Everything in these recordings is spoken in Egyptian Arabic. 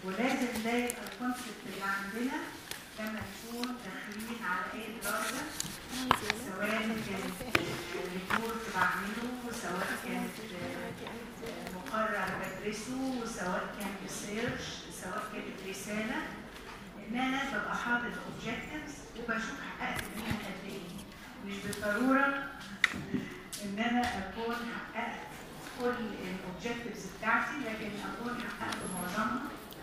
ولازم ده يبقى الكونسبت اللي عندنا لما نكون داخلين على اي دراسه سواء كانت ريبورت بعمله سواء كانت آه، مقرر بدرسه سواء كان ريسيرش سواء كانت رساله ان انا ببقى حاطط اوبجكتيفز وبشوف حققت منها قد ايه مش بالضروره ان انا اكون حققت كل الاوبجكتيفز بتاعتي لكن اكون حققت معظمها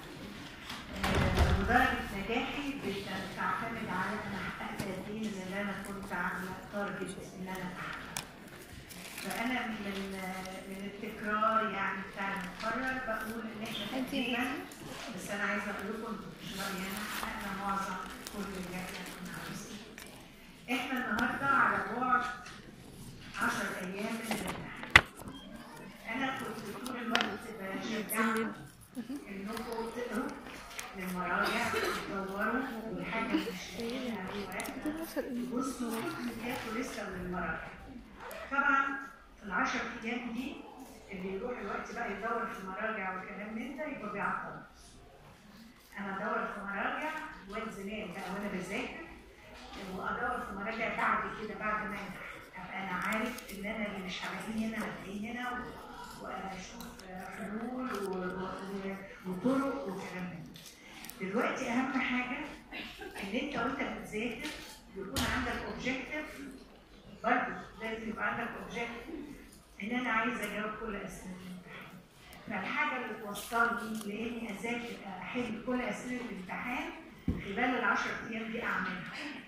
آه، ودرجه نجاحي بت- بتعتمد على انا حققت قد ايه من اللي انا كنت عامله تارجت ان انا احققه فانا من من التكرار يعني بتاع المقرر بقول ان احنا تقريبا بس انا عايزه اقول لكم مش رايي انا حققنا معظم كل اللي احنا كنا عايزينه. احنا النهارده على بعد 10 ايام من الامتحان. انا كنت طول الوقت بشجعكم انكم تقروا المراجع تدوروا والحاجه اللي مش لاقيينها في ورقنا بصوا تاخدوا لسه من المراجع. طبعا العشر ايام دي اللي يروح الوقت بقى يدور في المراجع والكلام من ده يبقى بيعطل انا ادور في مراجع واد زمان بقى وانا بذاكر وادور في مراجع بعد كده بعد ما انجح ابقى انا عارف ان انا اللي مش هلاقيه هنا هلاقيه هنا و- واشوف حلول و- و- وطرق وكلام من ده. دلوقتي اهم حاجه ان انت وانت بتذاكر يكون عندك اوبجيكتيف برضه لازم يبقى عندك اوبجيكتيف ان انا عايز اجاوب كل اسئله الامتحان فالحاجه اللي توصلني لاني اذاكر احل كل اسئله الامتحان خلال العشر ايام دي اعملها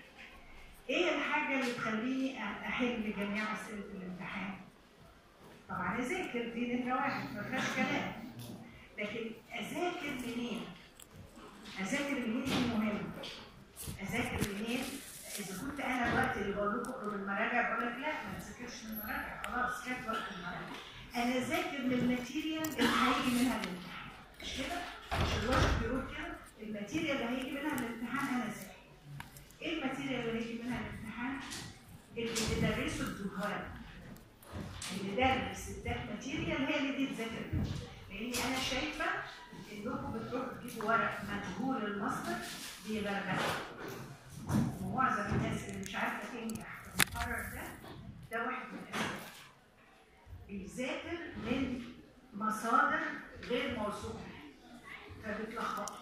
ايه الحاجه اللي تخليني احل جميع اسئله الامتحان طبعا اذاكر دي نمره واحد ما فيهاش كلام لكن اذاكر منين اذاكر منين دي مهمه اذاكر منين اذا كنت انا الوقت اللي بقول لكم اقروا المراجع بقول لك لا ما تذاكرش من المراجع خلاص كانت وقت المراجع انا ذاكر من الماتيريال اللي هيجي منها الامتحان مش كده؟ مش الواحد بيقول كده الماتيريال اللي هيجي منها الامتحان انا ذاكر ايه الماتيريال اللي هيجي منها الامتحان؟ اللي بتدرسه الجهال اللي درس ده ماتيريال هي اللي دي تذاكر منها لاني انا شايفه انكم بتروحوا تجيبوا ورق مجهول المصدر دي غربله ومعظم الناس اللي مش عارفه تنجح في المقرر ده ده واحد من الاسباب بيذاكر من مصادر غير موثوقه فبتلخبطوا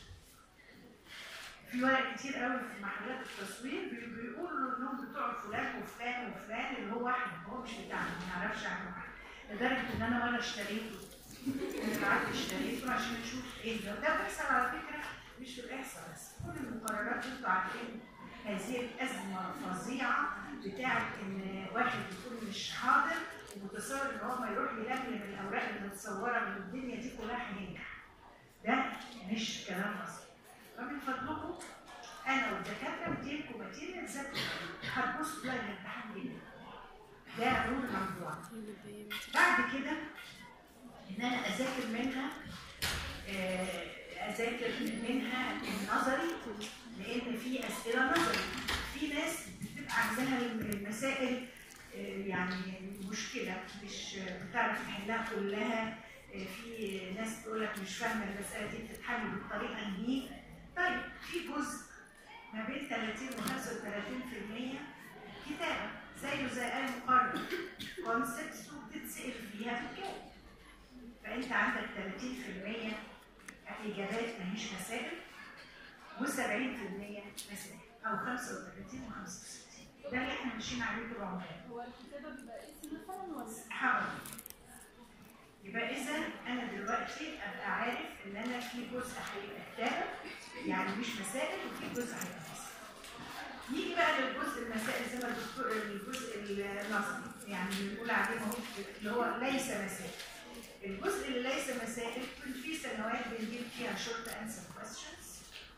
في ورق كتير قوي في محلات التصوير بي- بيقولوا انهم بتوع فلان وفلان وفلان اللي هو واحد هو مش بتاعنا ما نعرفش عنه حاجه لدرجه ان انا ولا اشتريته انا قعدت اشتريته عشان اشوف ايه ده ده بيحصل على فكره مش في الاحصاء بس كل المقررات انتوا عارفين هذه الازمه الفظيعه بتاعت ان واحد يكون مش حاضر ومتصور ان هو ما يروح يلملم الاوراق المتصوره من الدنيا دي كلها هينجح ده مش كلام اصلا فمن فضلكم انا والدكاتره بديلكم ماتيريال ذاكروا هتبصوا تلاقي الامتحان جدا ده رول الموضوع بعد كده ان انا اذاكر منها آه، اذاكر منها النظري لان في اسئله نظري في ناس بتبقى عندها المسائل آه، يعني مشكله مش بتعرف تحلها كلها آه، في ناس تقول لك مش فاهمه المساله دي بتتحل بالطريقه دي طيب في جزء ما بين 30 و 35% كتابه زيه زي اي مقرر كونسبتس وبتتسال فيها في الكتاب فانت عندك 30% اجابات ماهيش مسائل و70% مسائل او 35 و 65 ده اللي احنا ماشيين عليه طول عمرنا هو الكتابة بيبقى اسم مثلا ولا حاضر يبقى اذا انا دلوقتي ابقى عارف ان انا في جزء هيبقى كتابه يعني مش مسائل وفي جزء هيبقى مسائل نيجي بقى للجزء المسائل زي ما الدكتور الجزء النظري يعني اللي بنقول عليه اهو اللي هو ليس مسائل الجزء اللي ليس مسائل كل في سنوات بنجيب فيها شورت انسر كويستشنز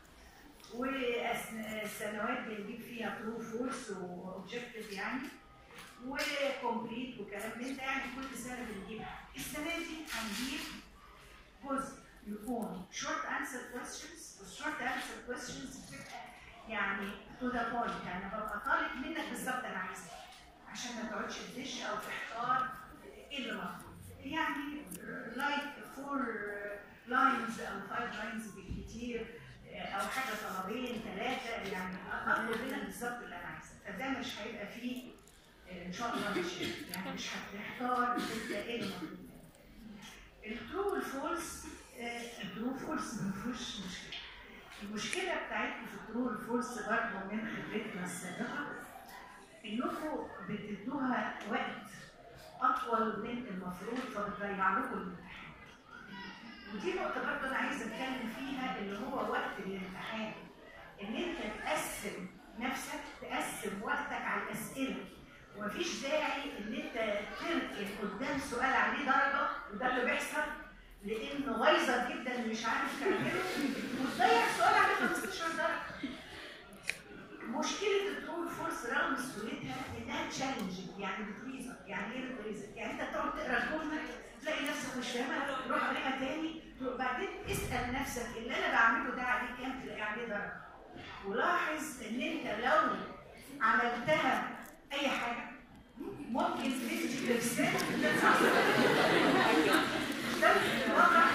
وسنوات بنجيب فيها ترو فولس واوبجكتيف يعني وكومبليت وكلام من ده يعني كل سنه بنجيبها السنه دي هنجيب جزء يكون شورت انسر كويستشنز والشورت انسر كويستشنز بتبقى يعني تو ذا بوينت يعني ببقى طالب منك بالظبط انا عايزه إيه. عشان ما تقعدش تدش او تحتار ايه اللي مطلوب يعني لايك فور لاينز او فايف لاينز بالكتير آه، او حاجه طلبين ثلاثه يعني اطلب هنا بالظبط اللي انا عايزاه فده مش هيبقى فيه آه، ان شاء الله مش يعني مش هتحتار انت ايه المطلوب الترو والفولس الترو فولس ما فيهوش مشكله المشكله بتاعتكم في الترو والفولس برضه من خبرتنا السابقه انكم بتدوها وقت اطول من المفروض فبتضيع لكم الامتحان ودي نقطه برضه انا عايزه اتكلم فيها اللي هو وقت الامتحان ان انت تقسم نفسك تقسم وقتك على الاسئله ومفيش داعي ان انت تركن قدام سؤال عليه درجه وده اللي بيحصل لانه غيظك جدا مش عارف تعمله وتضيع سؤال عليه 15 درجه مشكله الترو فورس رغم سهولتها انها تشالنجنج يعني بتغيظك يعني ايه بتغيظك؟ يعني انت تقعد تقرا الجمله تلاقي نفسك مش فاهمها تروح عليها تاني تروح بعدين اسال نفسك اللي انا بعمله ده عليه كام تلاقي عليه درجه ولاحظ ان انت لو عملتها اي حاجه ممكن 50% تطلع ده الوضع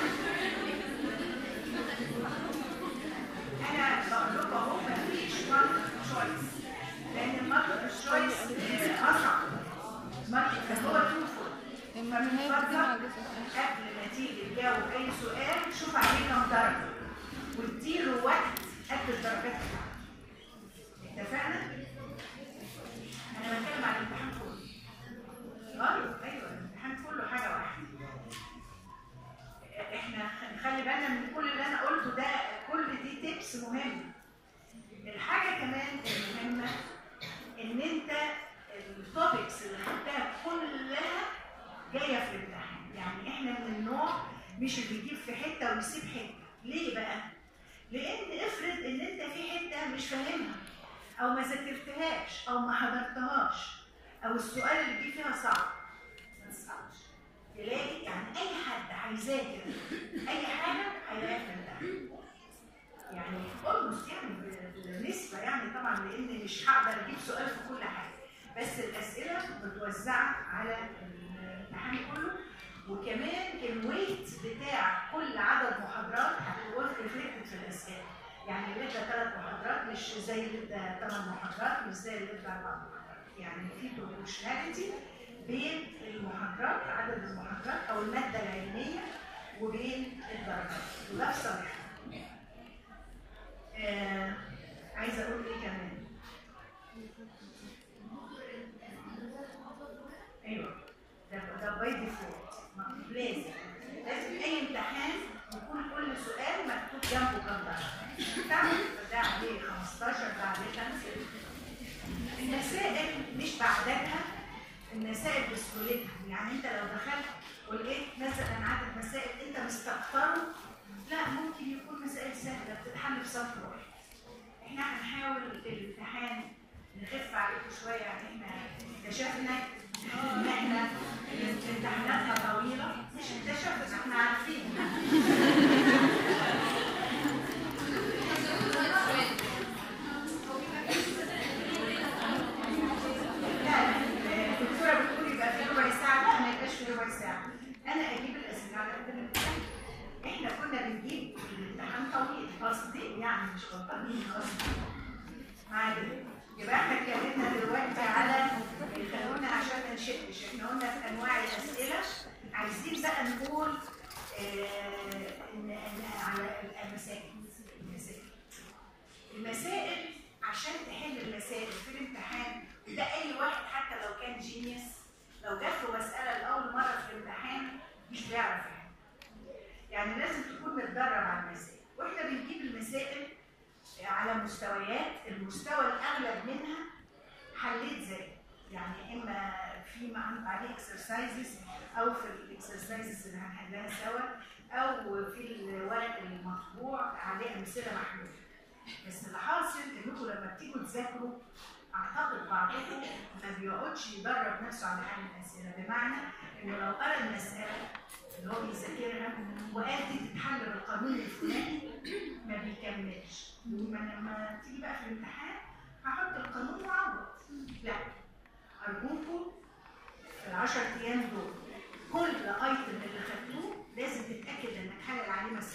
انا بقول لكم اهو مفيش مالتي تشويس لان المالتي تشويس اصعب مالتي هو توفل المهم هي فمن بتجمع فضلك جزء قبل ما تيجي تجاوب اي سؤال شوف عليه كام درجه واديله وقت قد الدرجات بتاعته اتفقنا؟ انا بتكلم عن الامتحان كله ايوه ايوه الامتحان كله حاجه واحده احنا نخلي بالنا من كل اللي انا قلته ده كل دي تيبس مهمه الحاجه كمان المهمه ان انت التوبكس اللي خدتها كلها جايه في الامتحان يعني احنا من النوع مش اللي بيجيب في حته ويسيب حته ليه بقى لان افرض ان انت في حته مش فاهمها او ما ذاكرتهاش او ما حضرتهاش او السؤال اللي جه فيها صعب ما تصعبش تلاقي يعني اي حد هيذاكر اي حاجه هيلاقيها في الامتحان يعني اولموست يعني ب- بالنسبه يعني طبعا لان مش هقدر اجيب سؤال في كل حاجه بس الاسئله متوزعه على الامتحان كله وكمان الويت بتاع كل عدد محاضرات هتبقى ريفلكتد في الاسئله يعني اللي ادى ثلاث محاضرات مش زي اللي ادى ثمان محاضرات مش زي اللي ادى اربع محاضرات يعني في بروبوشناليتي بين المحاضرات عدد المحاضرات او الماده العلميه وبين الدرجات وده في صالحنا آه عايزه اقول ايه كمان ايوه ده ده باي ديفولت لازم لازم اي امتحان يكون كل سؤال مكتوب جنبه كام درجه تعمل ده عليه 15 ده عليه 5 المسائل مش بعددها المسائل بسهولتها يعني انت لو دخلت ولقيت مثلا عدد مسائل انت مستكتره لا ممكن يكون مسائل سهله بتتحل في سطر واحد احنا هنحاول الامتحان نخف عليكم شويه يعني احنا اكتشفنا ان احنا امتحاناتنا طويله مش اكتشفنا احنا عارفين لا لا الدكتوره بتقول يبقى في ربع ساعه لا ما يبقاش في ربع ساعه انا اجيب الاسئله على قد الامتحان احنا كنا بنجيب الامتحان طويل قصدي يعني مش غلطانين قصدي معلش يبقى احنا اتكلمنا دلوقتي على خلونا عشان ما نشدش احنا قلنا في انواع الاسئله عايزين بقى نقول آه ان إن على المسائل المسائل المسائل عشان تحل المسائل في الامتحان وده اي واحد حتى لو كان جينيوس لو جات له مساله لاول مره في الامتحان مش بيعرف يحل يعني لازم تكون متدرب على المسائل واحنا بنجيب المسائل على مستويات المستوى الاغلب منها حليت زي يعني اما في معمول عليه اكسرسايزز او في الاكسرسايزز اللي هنحلها سوا او في الورق المطبوع عليه امثله محلوله بس اللي حاصل انكم لما بتيجوا تذاكروا اعتقد بعضكم ما بيقعدش يدرب نفسه على حل الاسئله بمعنى انه لو قرا المساله اللي هو بيذاكرها وقال دي تتحل بالقانون الفلاني ما بيكملش لما لما تيجي بقى في الامتحان هحط القانون وعوض لا ارجوكم في العشر ايام دول كل ايتم اللي خدتوه لازم تتاكد انك حلل عليه مسألة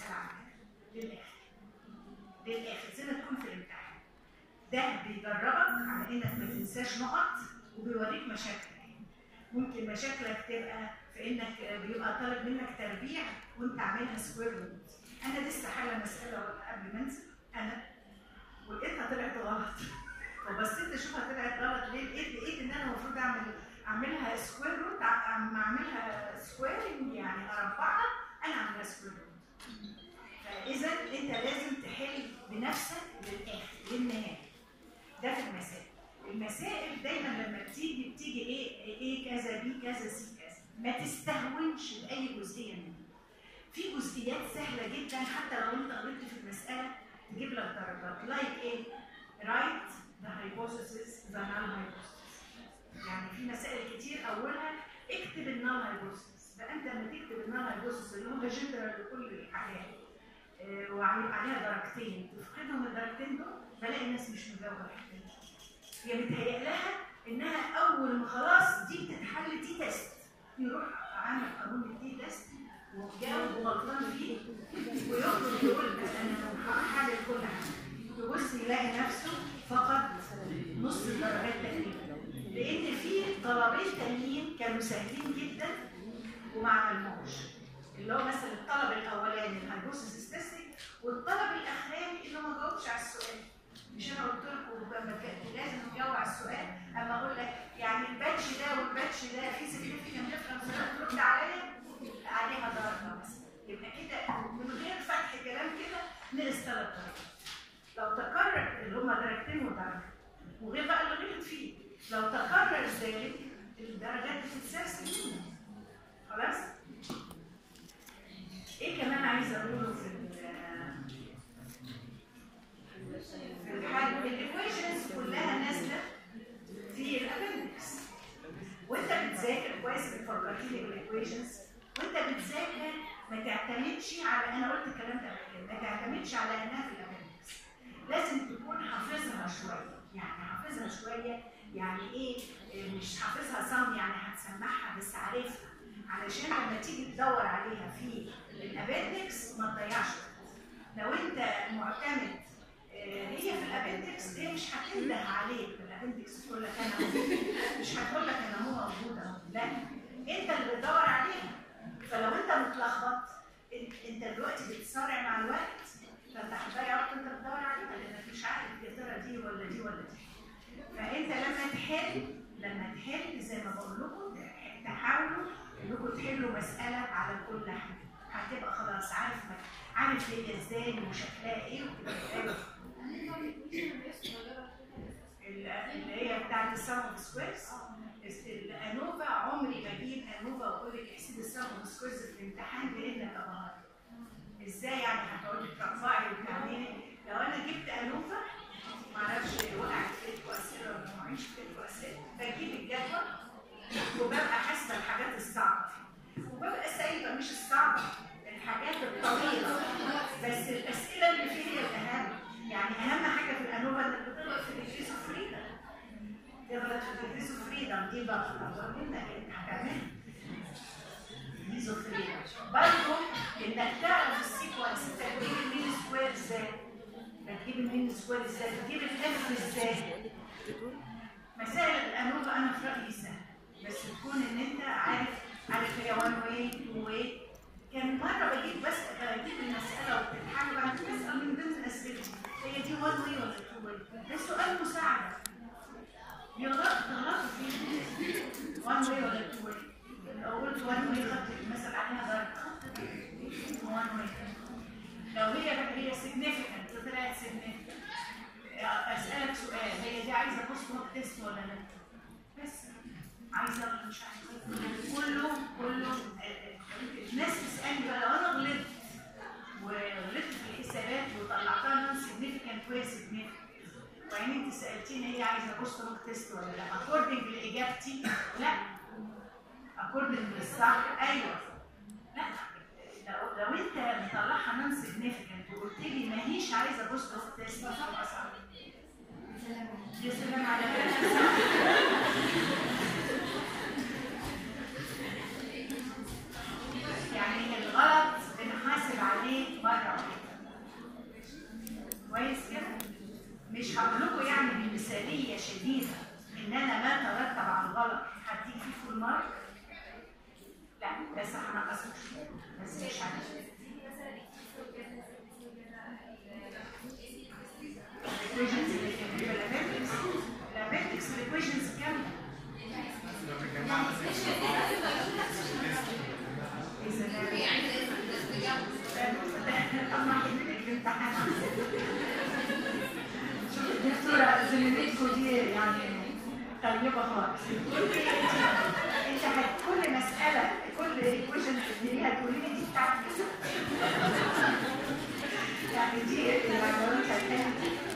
للاخر للاخر زي ما تكون في الامتحان ده بيدربك على انك ما تنساش نقط وبيوريك مشاكلك ممكن مشاكلك تبقى في انك بيبقى طالب منك تربيع وانت عاملها سكوير روت انا لسه حاله مساله قبل ما انزل انا ولقيتها طلعت غلط فبصيت اشوفها طلعت غلط ليه لقيت لقيت ان انا المفروض اعمل اعملها سكوير روت اما اعملها سكويرنج يعني اربعها انا عاملاها سكوير روت فاذا انت لازم تحل بنفسك للاخر للنهايه ده في المسائل المسائل دايما لما بتيجي بتيجي ايه ايه كذا بي كذا سي كذا ما تستهونش باي جزئيه منها في جزئيات سهله جدا حتى لو انت غلطت في المساله تجيب لك درجات لايك ايه رايت ذا hypothesis ذا null hypothesis يعني في مسائل كتير اولها اكتب النال hypothesis فانت لما تكتب النال hypothesis اللي هو جنرال لكل الحاجات آه، وعليها درجتين تفقدهم الدرجتين دول بلاقي الناس مش مجاوبه الحته دي هي متهيأ لها انها اول ما خلاص دي بتتحل تي تيست يروح عامل قانون التي تيست وجاوب وغلطان فيه ويخرج يقول انا هحل كل حاجه يبص يلاقي نفسه فقد نص الدرجات تقريبا لان في طلبين تانيين كانوا سهلين جدا وما عملوش اللي هو مثلا الطلب الاولاني الهايبوثيسيس تيستنج والطلب الاخراني اللي ما جاوبش على السؤال مش انا قلت لكم لما كان لازم تجاوب على السؤال اما اقول لك يعني الباتش ده والباتش ده في سيجنفيكانت ديفرنس ترد عليا عليها درجه مثلا يبقى كده من غير فتح كلام كده نقص ثلاث درجات لو تكرر اللي هم درجتين ودرجه وغير بقى اللي غلط فيه لو تكرر ذلك الدرجات بتتسلسل منه خلاص ايه كمان عايزه اقوله في ال- في الحل الايكويشنز كلها نازله في الابندكس وانت بتذاكر كويس بتفكرتني بالايكويشنز وانت بتذاكر ما تعتمدش على انا قلت الكلام ده قبل كده ما تعتمدش على انها في الابندكس لازم تكون حافظها شويه يعني حافظها شويه يعني ايه إيه، مش حافظها صم يعني هتسمعها بس عارفها علشان لما تيجي تدور عليها في الابندكس ما تضيعش وقت. لو انت معتمد آه، هي في الابندكس هي مش هتنده عليك في الابندكس تقول لك انا مش هتقول لك انا هو موجود اهو لا انت اللي بتدور عليها فلو انت متلخبط انت انت دلوقتي بتسارع مع الوقت فانت هتضيع وقت انت بتدور عليها لانك مش عارف يا ترى دي ولا دي ولا دي فانت لما تحل لما تحل زي ما بقول لكم تحاولوا انكم تحلوا مساله على كل حاجه هتبقى خلاص عارف عارف هي ازاي وشكلها ايه وكده ال- اللي هي بتاعت السم اوف سكويرز الانوفا عمري ما اجيب انوفا واقول لك احسبي السم اوف سكويرز في الامتحان لانك ابهار ازاي يعني هتقعدي ترفعي وتعملي لو انا جبت انوفا معرفش وقعت فيكوا اسئله ولا ما وقعتش فيكوا اسئله بجيب الجدول وببقى حاسبه الحاجات الصعبه فيه وببقى سايبه مش الصعبه الحاجات الطويله بس الاسئله اللي فيها هي الاهم يعني اهم حاجه في الانوفا انك بتغلط في الديجريز اوف فريدم تغلط في الديجريز اوف فريدم دي بقى اكبر منك انت هتعملها ديجريز اوف فريدم برضه انك تعرف السيكونس انت بتجيب المين سكوير ازاي بتجيب المين سكوير ازاي بتجيب الاف ازاي مسائل الانوفا انا في رايي سهله بس تكون ان انت عارف عارف هي 1 واي 2 واي كان مره بجيب بس بجيب المساله وبتتحل بعد كده اسال من ضمن اسئلتي هي دي 1 واي ولا 2 واي ده سؤال مساعده يغلط تغلطوا فيه 1 واي ولا 2 واي لو قلت 1 واي خدت المسألة عليها درجه خدت 1 واي لو هي بقى هي significant طلعت significant اسالك سؤال هي دي عايزه بوست مارك تيست ولا لا؟ بس عايزه مش عايزه كله كله الناس تسالني بقى لو انا غلطت وغلطت في الحسابات وطلعتها نون سيجنيفيكانت وهي سيجنيفيكانت وبعدين انت سالتيني هي عايزه بوست مارك تيست ولا لا؟ اكوردنج لاجابتي لا اكوردنج للصح ايوه لا لو لو انت مطلعها نون سيجنيفيكانت وقلت لي ماهيش عايزه بوست مارك تيست هتبقى صعب يا سلام على كلامك يعني الغلط بنحاسب عليه مرة واحدة حصل بس مش عارف الايكويشنز اللي كانت في الابندكس الابندكس الايكويشنز كامله طبعا حضرتك في امتحان الدكتورة زميلتكم دي يعني طيبة خالص انت هت- كل مسألة كل ايكويشن تديها تقولي لي دي بتاعت كذا يعني دي اللي لو انت كان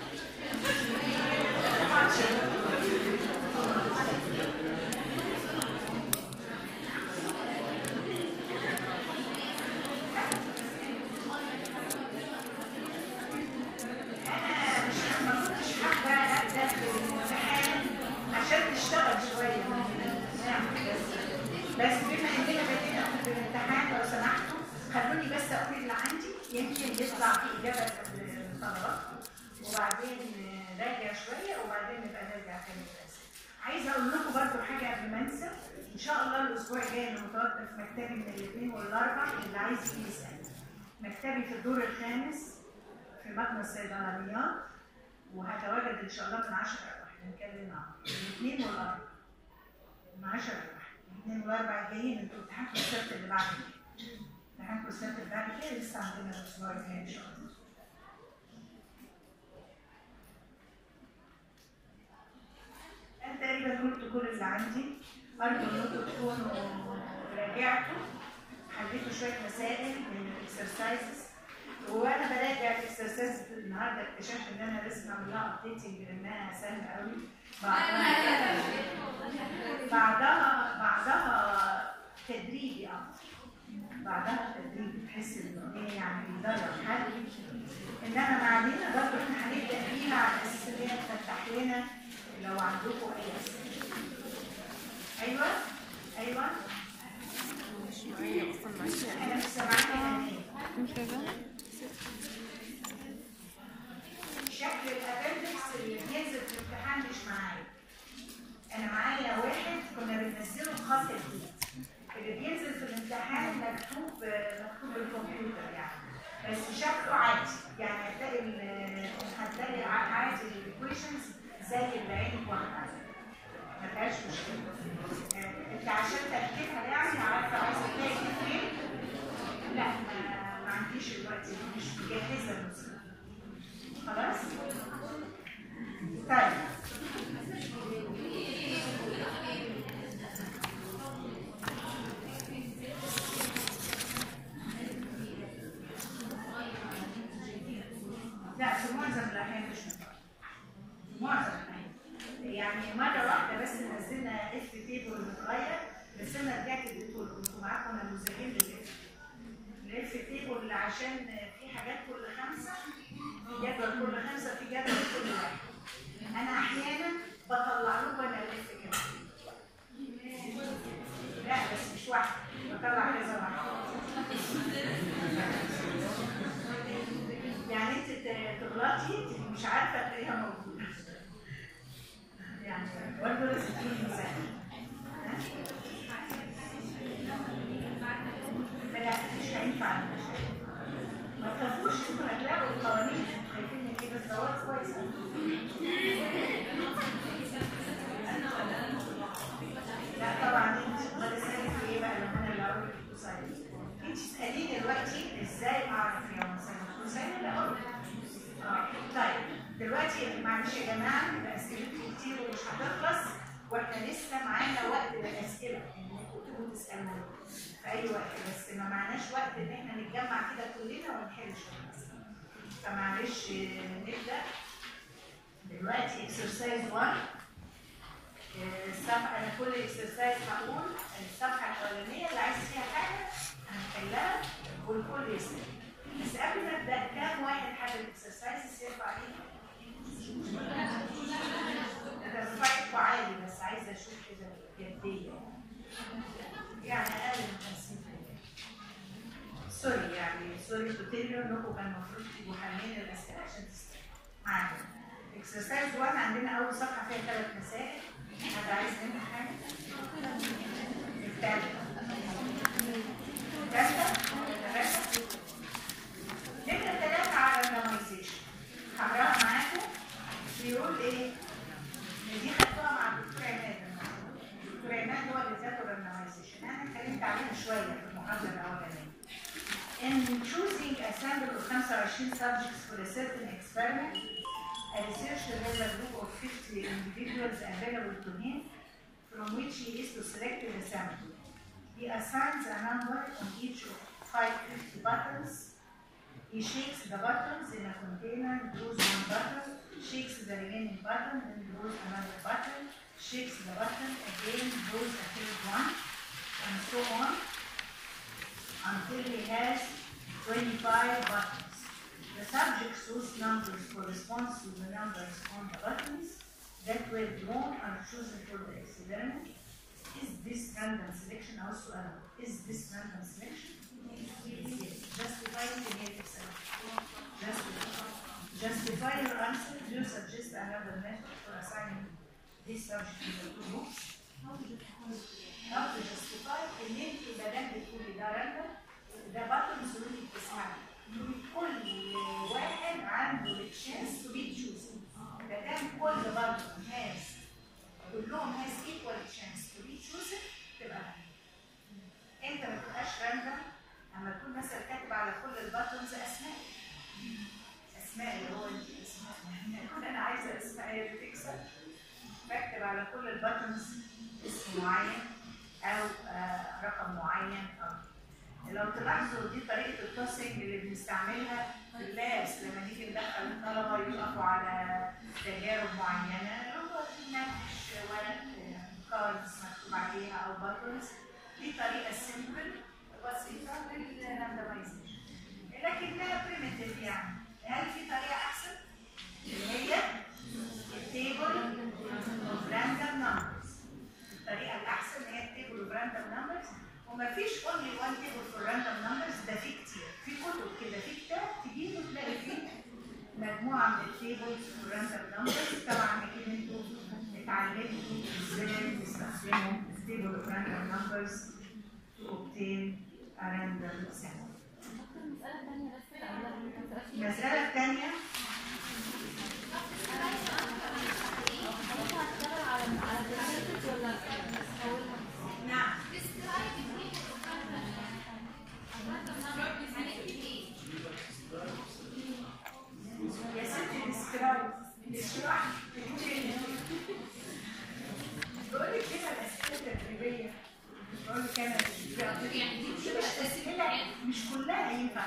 انا مش ما كنتش حابه ابدا في الامتحان عشان نشتغل شويه نعمل بس بس بما اننا بدينا في الامتحان لو سمحتوا خلوني بس اقول اللي عندي يمكن يطلع في اجابه لطلباتكم وبعدين نراجع شويه وبعدين نبقى نرجع تاني للاسئله. عايزه اقول لكم برضو حاجه قبل ما انسى ان شاء الله الاسبوع الجاي انا متوقف مكتبي من الاثنين والاربع اللي عايز يجي يسال. مكتبي في الدور الخامس في مبنى الصيدلانيات وهتواجد ان شاء الله من 10 ل 1 هنتكلم معاهم الاثنين والاربع من 10 ل 1 الاثنين والاربع الجايين انتوا امتحانكم السبت اللي بعد كده امتحانكم السبت اللي بعد كده لسه عندنا الاسبوع الجاي ان شاء الله انا تقريبا قلت كل اللي عندي ارجو انكم تكونوا راجعتوا حليتوا شويه مسائل من الاكسرسايزز وانا براجع الاكسرسايز النهارده اكتشفت ان انا لازم اعمل لها ابديتنج لانها سهله قوي بعدها بعدها بعدها تدريبي اكتر بعدها تدريب تحس ان هي يعني بيدرب حد انما ما علينا برضه احنا هنبدا فيها على اساس ان هي تفتح لنا لو عندكم اي اسئله ايوه ايوه مش معايا اصلا معايا انا مش سامعاكي ايه مش شغالة شكل الابندكس اللي بينزل في الامتحان مش معايا انا معايا واحد كنا بننزله بخط جديد اللي بينزل في الامتحان مكتوب مكتوب بالكمبيوتر يعني بس شكله عادي يعني هتلاقي ال- هتلاقي ع- عادي الايكويشنز زي اللي عينك واخدها ما فيهاش مشكله آه، انت عشان تركيبها يعني عارفه عايزه تلاقي فين لا ما, ما عنديش الوقت مش مجهزه المسألة. خلاص طيب لا في معظم الاحيان مش مفروض. معظم الاحيان يعني مره واحده بس نزلنا اف تيبل متغير بس انا رجعت اديته لكم انتوا معاكم نموذجين للاف الاف تيبل عشان في حاجات كل خمسه في جدول كل خمسه في جدول كل واحد انا احيانا بطلع لكم انا الاف كمان لا بس مش واحده بطلع كذا واحده يعني انت ت- تغلطي تبقي مش عارفه تلاقيها موجوده يعني برضه لازم تكوني مساعده لا مش هينفع المشاكل. ما تخافوش انتوا هتلاقوا القوانين انتوا خايفين من ايه بس دوت كويس لا طبعا انت ما تسالي في ايه بقى لما انا اللي اقول لك الكوساين انت تساليني دلوقتي ازاي اعرف يا مثلا الكوساين ولا اقول لك؟ اه طيب دلوقتي معلش يا جماعه يبقى اسئلتكم كتير ومش هتخلص واحنا لسه معانا وقت للاسئله انكم تبقوا تسالونا في اي وقت بس ما معناش وقت ان احنا نتجمع كده كلنا ونحل شويه أسئلة. فمعلش آه، نبدا دلوقتي اكسرسايز 1 الصفحه انا كل اكسرسايز هقول الصفحه الاولانيه اللي عايز فيها حاجه هنحلها والكل يسال بس قبل ما ابدا كام واحد حل الاكسرسايز يرفع ايده انا رفعت عالي بس عايزه اشوف كده جديه يعني اقل من 50% سوري يعني سوري توتيليو انكم كان المفروض تبقوا حالين الاسئله عشان تستفيدوا معانا اكسرسايز 1 عندنا اول صفحه فيها ثلاث مسائل حد عايز منها حاجه؟ الثالثه in choosing a sample of 25 subjects for a certain experiment, a researcher has a group of 50 individuals available to him from which he is to select the sample. He assigns a number on each of 550 buttons. He shakes the buttons in a container, draws one button, shakes the remaining button, then draws another button, shakes the button again, draws a third one, and so on until he has 25 buttons. The subject's whose numbers correspond to the numbers on the buttons that were drawn are chosen for the experiment. Is this random selection also allowed? Is this random selection? Yes. Justify the negative selection. Justify. Justify your answer. Do you suggest another method for assigning this subject to the two groups? How to justify ان انت ما دام بتقولي ده راندم ده بطل سلوكي بتسمعي كل واحد عنده التشانس تو بي تشوز ما دام كل بطل هاز كلهم هاز ايكوال تشانس تو بي تشوز تبقى راندم انت ما تبقاش راندم اما تكون مثلا كاتب على كل البطلز اسماء اسماء اللي هو انت اسماء يعني انا عايزه اسماء هي اللي تكسب بكتب على كل البطنز اسم معين او آه رقم معين او لو تلاحظوا دي طريقه التوسنج اللي بنستعملها في اللابس لما نيجي ندخل الطلبه يقفوا على تجارب معينه اللي هو نقش ورق كاردز مكتوب عليها او باترنز دي طريقه سيمبل بسيطه للراندمايزيشن لكنها بريمتيف يعني هل في طريقه احسن؟ اللي هي التيبل of random numbers الطريقه الاحسن هي التيبل of random numbers ومفيش only one table for random numbers ده في كتير في كتب كده في كتاب تجيبه تلاقي فيه مجموعه من التيبلز for random numbers طبعا اكيد انتوا اتعلمتوا ازاي تستخدموا التيبل of random numbers to obtain a random sample المسألة الثانية نعم يا ستي ديسكرايب ديسكرايب بقول لك كده الأسئلة التدريبية بقول لك أنا يعني دي مش أسئلة مش كلها ينفع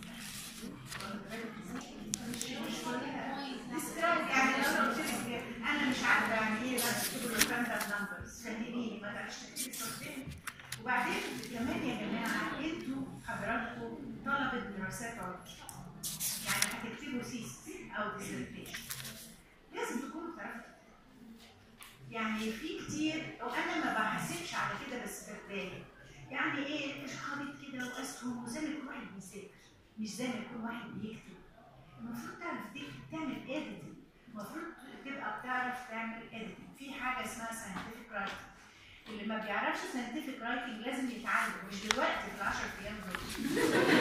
مش مش كلها ديسكرايب يعني لو أنا قلت لك أنا مش عارفة يعني إيه بس تقول له راندم نمبرز فهميني ما تعرفش تكتبي صورتين وبعدين كمان يا جماعة أنتوا حضراتكم طلبة دراسات عليا يعني هتكتبوا سيس او ديسرتيشن لازم تكونوا بتعرفوا يعني في كتير او انا ما بحاسبش على كده بس بتضايق يعني ايه خريط كده واسهم وزي ما يكون واحد بيذاكر مش زي ما يكون واحد بيكتب المفروض تعرف تكتب تعمل اديتنج المفروض تبقى بتعرف تعمل اديتنج في حاجه اسمها ساينتفك رايتنج اللي ما بيعرفش ساينتفك رايتنج لازم يتعلم مش دلوقتي في ال 10 ايام دول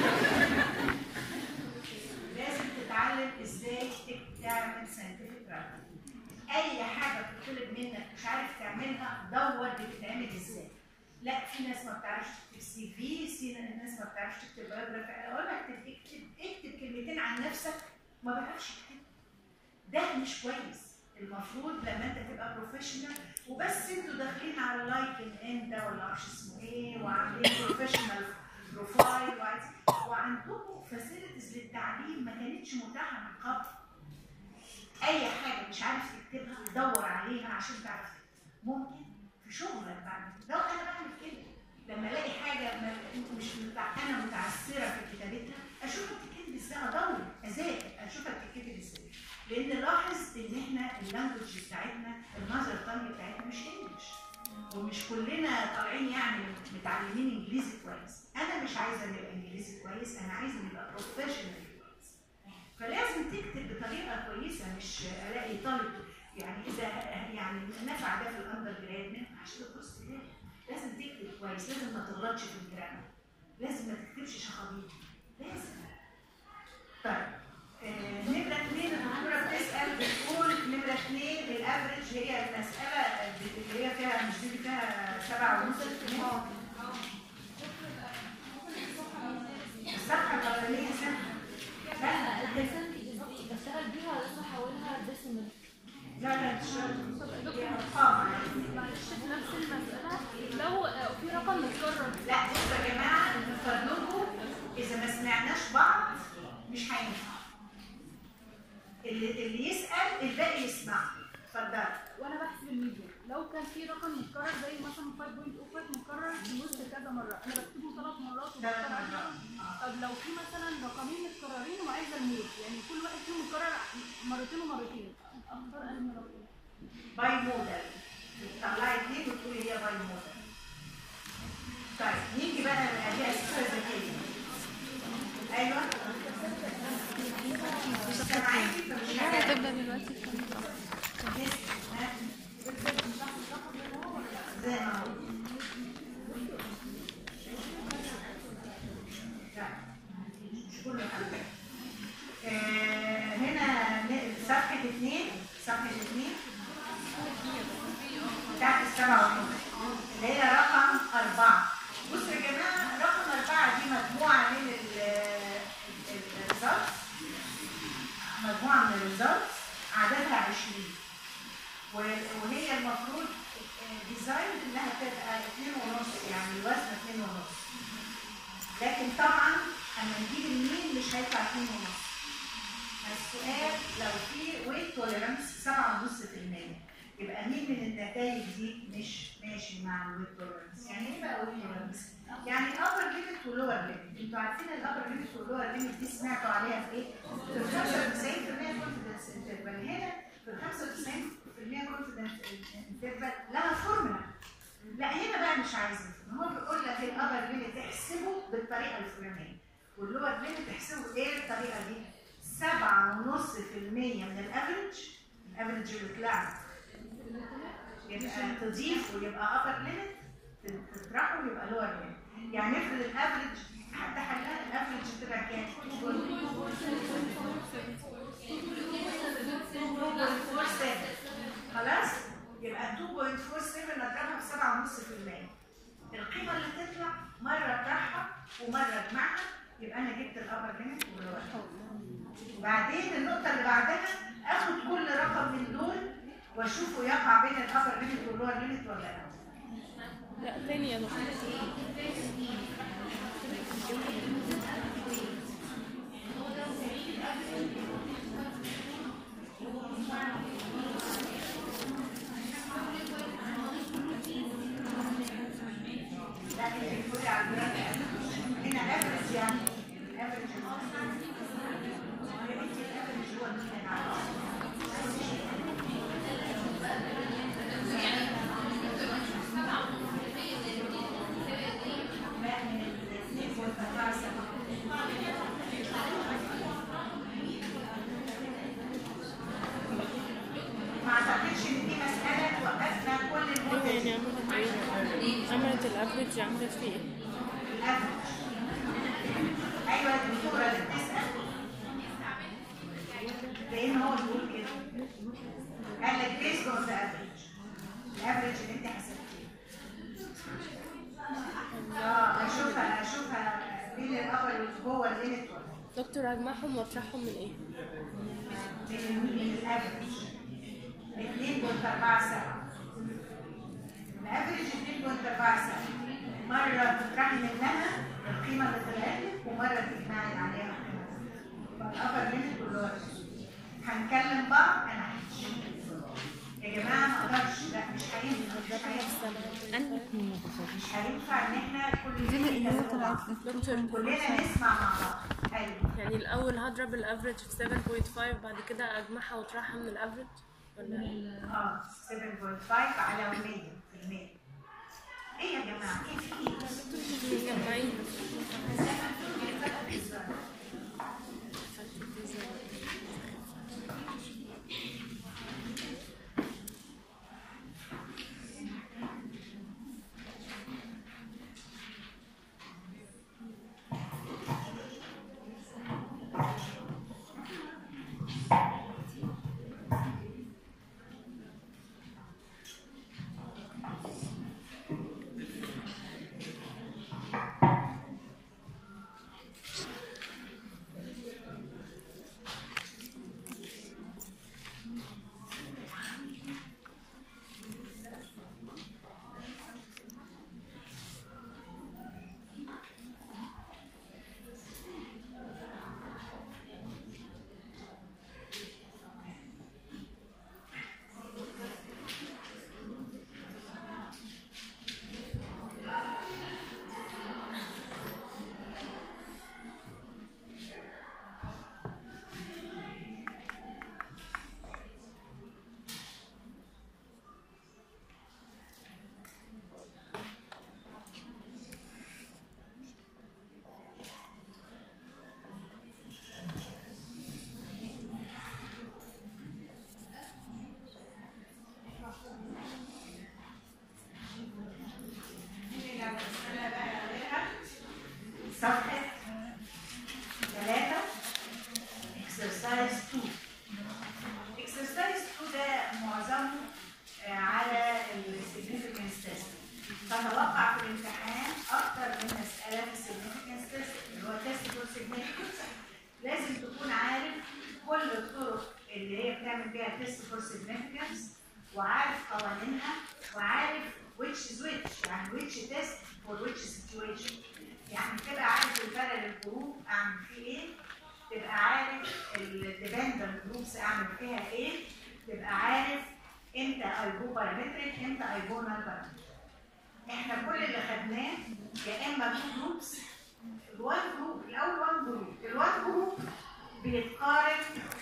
لازم تتعلم ازاي تك- تعمل ساينتفك رايتنج اي حاجه بتطلب منك مش عارف تعملها دور بتتعمل ازاي لا في ناس ما بتعرفش تكتب سي في في ناس ما بتعرفش تكتب بايوجرافي اقول لك اكتب اكتب اكتب كلمتين عن نفسك ما بعرفش اكتب ده مش كويس المفروض لما انت تبقى بروفيشنال وبس انتوا داخلين على لايكن انت ولا معرفش اسمه ايه وعاملين بروفيشنال بروفايل وعايز- وعندكم فاسيلتيز للتعليم ما كانتش متاحه من قبل اي حاجه مش عارف تكتبها دور عليها عشان تعرف تكتب ممكن في شغلك بعمل لو انا بعمل كده لما الاقي حاجه ما- مش متع... انا متعثره في كتابتها اشوفها بتتكتب ازاي ادور اذاكر اشوفها بتتكتب ازاي لان لاحظ ان احنا اللانجوج بتاعتنا المذر تانج بتاعتنا مش انجلش ومش كلنا طالعين يعني متعلمين انجليزي كويس انا مش عايزه نبقى انجليزي كويس انا عايزه نبقى بروفيشنال كويس فلازم تكتب بطريقه كويسه مش الاقي طالب يعني اذا يعني نفع ده في الاندر جراد ما ينفعش في البوست جراد لازم تكتب كويس لازم ما تغلطش في الجرامر لازم ما تكتبش شخابيط لازم طيب آه، نمرة اثنين الدكتورة بتسأل بتقول نمرة اثنين الافرج هي المسألة اللي هي فيها مش دي اللي فيها سبعة ونص اتنين الصفحة لا لا مش شرط دي ارقام معلش في نفس المسألة لو آه، في رقم متكرر لا بصوا يا جماعه من فضلكم اذا ما سمعناش بعض مش هينفع اللي اللي يسال الباقي يسمع اتفضل وانا بحسب الميديا لو كان في رقم متكرر زي مثلا 5.05 متكرر في النص كذا مرة انا بكتبه ثلاث مرات ثلاث وبكتب مرات. عشرة. طب لو في مثلا رقمين متكررين وعايزة المود يعني كل واحد فيهم متكرر مرتين ومرتين اختار انهي رقم باي موديل بتطلعي اتنين وتقولي هي باي موديل طيب نيجي بقى للأداء السورة ذكية ايوه سامعاكي فمش لا هتعرفي. هتبدأ دلوقتي كام زي ما هو لا مش كله حاجة. آه، هنا ن- صفحة اتنين صفحة اتنين بتاعت السبعة ونص اللي هي رقم أربعة بصوا يا جماعة رقم أربعة دي مجموعة من الريزلتس مجموعة من الريزلتس عددها 20 و- وهي المفروض ديزاين انها تبقى 2 ونص يعني الوزن 2 ونص لكن طبعا اما نجيب المين مش هيطلع 2 ونص السؤال لو في ويت توليرانس 7.5% يبقى مين من النتائج دي مش ماشي مع الويت توليرانس يعني ايه بقى ويت توليرانس؟ يعني upper limit ولور limit انتوا عارفين الابر ليميت واللور ليميت دي سمعتوا عليها في ايه؟ في ال 95% confidence interval هنا في ال 95% confidence interval لها فورمولا لا هنا بقى مش عايز الفورمولا. هو بيقول لك الابر ليميت احسبه بالطريقه الفلانيه واللور ليميت احسبه ايه الطريقه دي؟ 7.5% من الافريج الافريج اللي طلع يبقى تضيفه يبقى upper limit تطرحه يبقى lower limit يعني افرض الافريج حتى حلها الافريج طلع كام؟ 2.47 خلاص؟ يبقى 2.47 نضربها في 7.5% القيمة اللي تطلع مرة اطرحها ومرة اجمعها يبقى انا جبت الابر ليميت واللور وبعدين النقطة اللي بعدها اخد كل رقم من دول واشوفه يقع بين الابر ليميت واللور ليميت ولا لا لا تاني يا دكتور لا انت بتقولي على الجراف هنا افريج يعني افريج يا بنتي الافريج هو اللي انا عارفه لا من الاثنين والاربعه سبعه ما اعتقدش ان دي مساله توقفنا كل المده يعني دي عملت ايه عملت الافريج عملت فيه ايه الافرج ايوه الدكتوره اللي بتسال لان هو بيقول كده قال لك بيست اون ذا افريج الافريج اللي انت حسبتيه اه اشوفها اشوفها بين الابر جوه الليمت ولا دكتور اجمعهم واطرحهم من ايه من من الافريج 2.47 الافريج 2.47 مرة تطرحي منها القيمة اللي طلعت لك ومرة تجمعي عليها القيمة يبقى الأبر ليميت واللور هنكلم بعض أنا همشي يا جماعة ما أقدرش لا مش هينفع مش هينفع أنهي مش هينفع إن إحنا كل دي اللي هو كلنا طلعت دكتور كلنا نسمع مع بعض أيوه يعني الأول هضرب الافريج في 7.5 بعد كده أجمعها وأطرحها من الافريج ولا اه 7.5 على 100 في المية ايه يا جماعة ايه في ايه مجمعين exercise 2 exercise 2 ده معظمه آه، على السيجنفكنس تيست فتوقع في الامتحان اكتر من مساله في السيجنفكنس تيست اللي هو تيست فور سيجنفكنس لازم تكون عارف كل الطرق اللي هي بتعمل بيها تيست فور سيجنفكنس وعارف قوانينها وعارف which is which يعني which test for which situation يعني تبقى عارف البارل جروب اعمل فيه ايه تبقى عارف الديبندنت جروبس اعمل فيها ايه تبقى عارف امتى ايبو بارامتريك امتى ايبو نون بارامتريك احنا كل اللي خدناه يا اما تو جروبس الوان جروب الاول وان جروب الوان جروب بيتقارن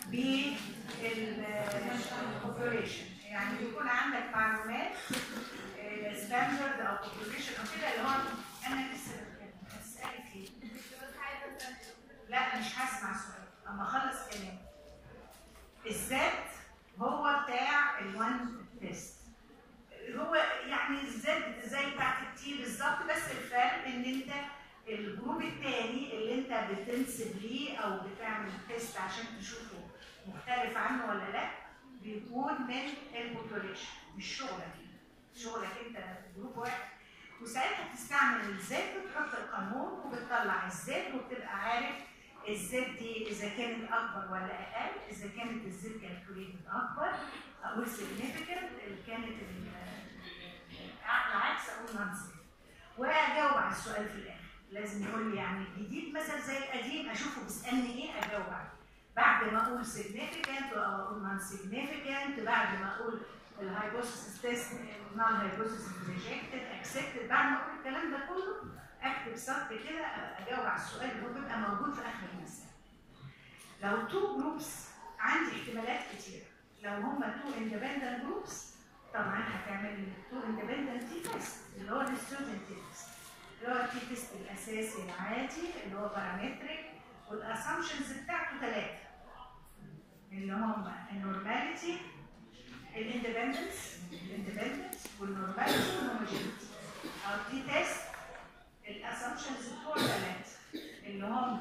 بالبوبوليشن يعني بيكون عندك معلومات ستاندرد او بوبوليشن او كده اللي هو انا لسه هسالك فيه لا مش هسمع سؤال اما اخلص كلامي الذات هو بتاع الوان تيست هو يعني الذات زي بتاعت التي بالظبط بس الفرق ان انت الجروب الثاني اللي انت بتنسب ليه او بتعمل تيست عشان تشوفه مختلف عنه ولا لا بيكون من البوبوليشن مش شغلك شغلك انت جروب واحد وساعتها بتستعمل الذات بتحط القانون وبتطلع الذات وبتبقى عارف الزد دي اذا كانت اكبر ولا اقل اذا كانت الزد كالكوليتد اكبر اقول significant اللي كانت ال- العكس اقول نون واجاوب على السؤال في الاخر لازم يقول لي يعني الجديد مثلا زي القديم اشوفه بيسالني ايه اجاوب عليه بعد ما اقول significant او اقول non significant بعد ما اقول الهايبوثيسيس تيست نون هايبوثيسيس ريجكتد اكسبتد بعد ما اقول الكلام ده كله اكتب سطر كده اجاوب على السؤال اللي هو بيبقى موجود في اخر المسألة. لو تو جروبس عندي احتمالات كتير لو هما تو اندبندنت جروبس طبعا هتعمل تو اندبندنت تي تيست اللي هو الستودنت تيست اللي هو التي تيست الاساسي العادي اللي هو بارامتريك والاسامبشنز بتاعته ثلاثه اللي هما النورماليتي الاندبندنس الاندبندنس والنورماليتي والهوموجينيتي او تي تيست الاسامبشنز بتوع ثلاثه اللي هم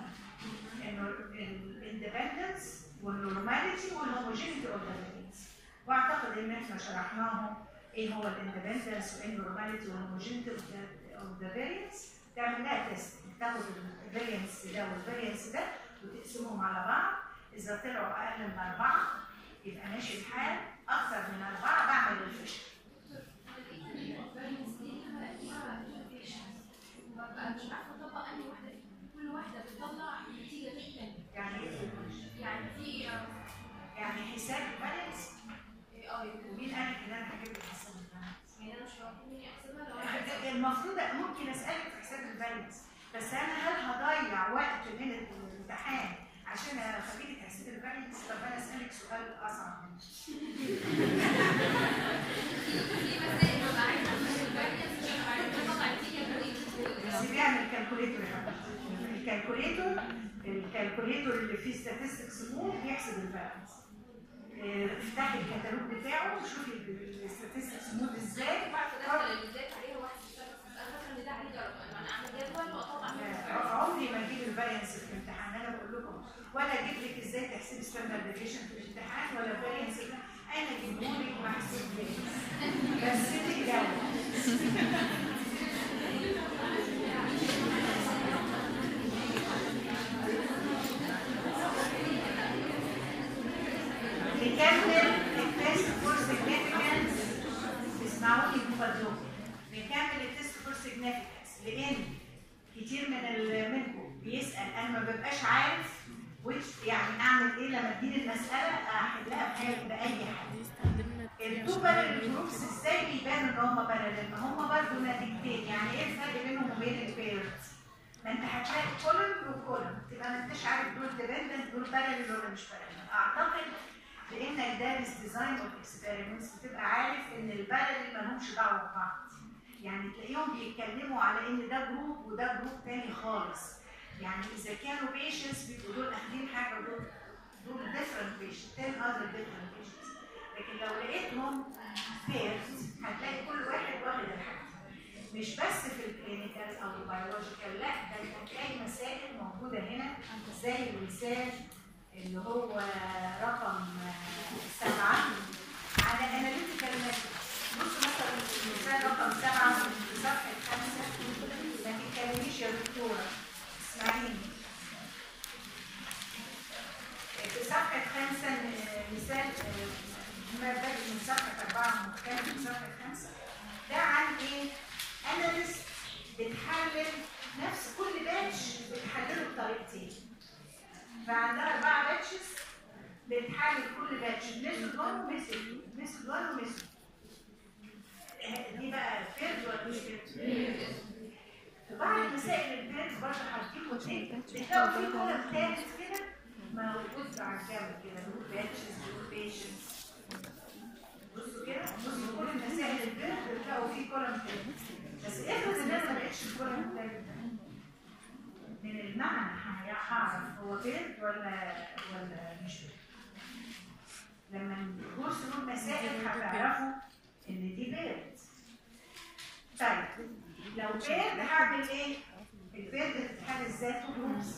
الاندبندنس والنورماليتي والهوموجينيتي اوف ذا واعتقد ان احنا شرحناهم ايه هو الاندبندنس وايه النورماليتي والهوموجينيتي اوف ذا فاريانس تعمل لها تيست تاخد الفاريانس ده والفاريانس ده وتقسمهم على بعض اذا طلعوا اقل من اربعه يبقى ماشي الحال اكثر من اربعه بعمل الفشل ببقى مش عارفه اطبق انهي واحده فيهم. كل واحده بتطلع نتيجه غير الثانيه يعني ايه الفشل؟ يعني في يعني حساب الفاريانس اه ومين قال لك ان انا هجيب لك حساب الفاريانس؟ يعني انا مش عارفين احسبها لو انا المفروض ممكن اسالك في حساب الفاريانس بس انا هل هضيع وقت من الامتحان عشان اخليكي تحسبي الفاريانس طب انا اسالك سؤال اصعب منه في مسائل ببقى عايزه احسب الفاريانس عشان ابقى عارفه اطلع نتيجه غير بس بيعمل كالكوليتور يا حبيبتي. الكالكوليتور الكالكوليتور اللي فيه statistics مود بيحسب الفاريانس اه، افتحي الكتالوج بتاعه وشوفي الستاتستكس مود ازاي بعرف ادخل البدايه عليها واحد يشتغل بس انا فاكره ان ده عليه درجه انا اعمل جدول واطلع منه الفاريانس. عمري ما اجيب الفاريانس في الامتحان انا بقول لكم ولا اجيب لك ازاي تحسبي ستاندرد ديفيشن في الامتحان ولا فاريانس انا اجيبه لك محسوب ليه بس تجاوب نكمل التيست فور سيجنيفيكانس اسمعوني بفضلكم نكمل التيست فور سيجنيفيكانس لان كتير من ال- منكم بيسال انا ما ببقاش عارف which يعني اعمل ايه لما تجيلي المساله احلها بحاجه باي حاجه استخدمنا التو بارل جروبس ازاي بيبانوا ان هم بارل ما هم برضه نتيجتين يعني ايه الفرق بينهم وبين البيرز ما انت هتلاقي كولن وكولن تبقى ما انتش عارف دول ديبندنت دول بارل ولا مش بارل اعتقد لانك دارس ديزاين اوف اكسبيرمنتس بتبقى عارف ان البارل ما لهمش دعوه ببعض يعني تلاقيهم بيتكلموا على ان ده جروب وده جروب تاني خالص يعني اذا كانوا بيشنس بيبقوا دول اخدين حاجه ودول دول different patients 10 other different patients لكن لو لقيتهم pairs هتلاقي كل واحد واخد الحاجة مش بس في الكلينيكال او البيولوجيكال لا ده انت هتلاقي مسائل موجوده هنا زي المثال اللي هو رقم آه، سبعة على اناليتيكال ميثود بص مثلا المثال رقم سبعة في صفحة خمسة ما تتكلميش يا دكتورة اسمعيني في صفحة خمسة آه، مثال آه، ما بدأ من صفحة أربعة مختلف من صفحة خمسة ده عن إيه؟ أناليست بتحلل نفس كل باتش بتحلله بطريقتين فعندها أربعة باتشز بتحلل كل باتش ميثود 1 وميثود ميثود 1 وميثود دي بقى فيرد ولا مش فيرد؟ وبعد مسائل الفيرد برضه هديكوا تاني بتلاقوا في كولم تالت كده موجود على الجنب كده نقول باتشز نقول بيشنز بصوا كده بصوا كل مسائل الفيرد بتلاقوا في كولم تالت بس افرض ان انا ما لقيتش الكولم التالت ده من المعنى هعرف هو بيرد ولا ولا مش بيرد لما نبص له المسائل هتعرفوا ان دي بيرد طيب لو بيرد هعمل ايه؟ البيرد بتتحل ازاي؟ تو جروبس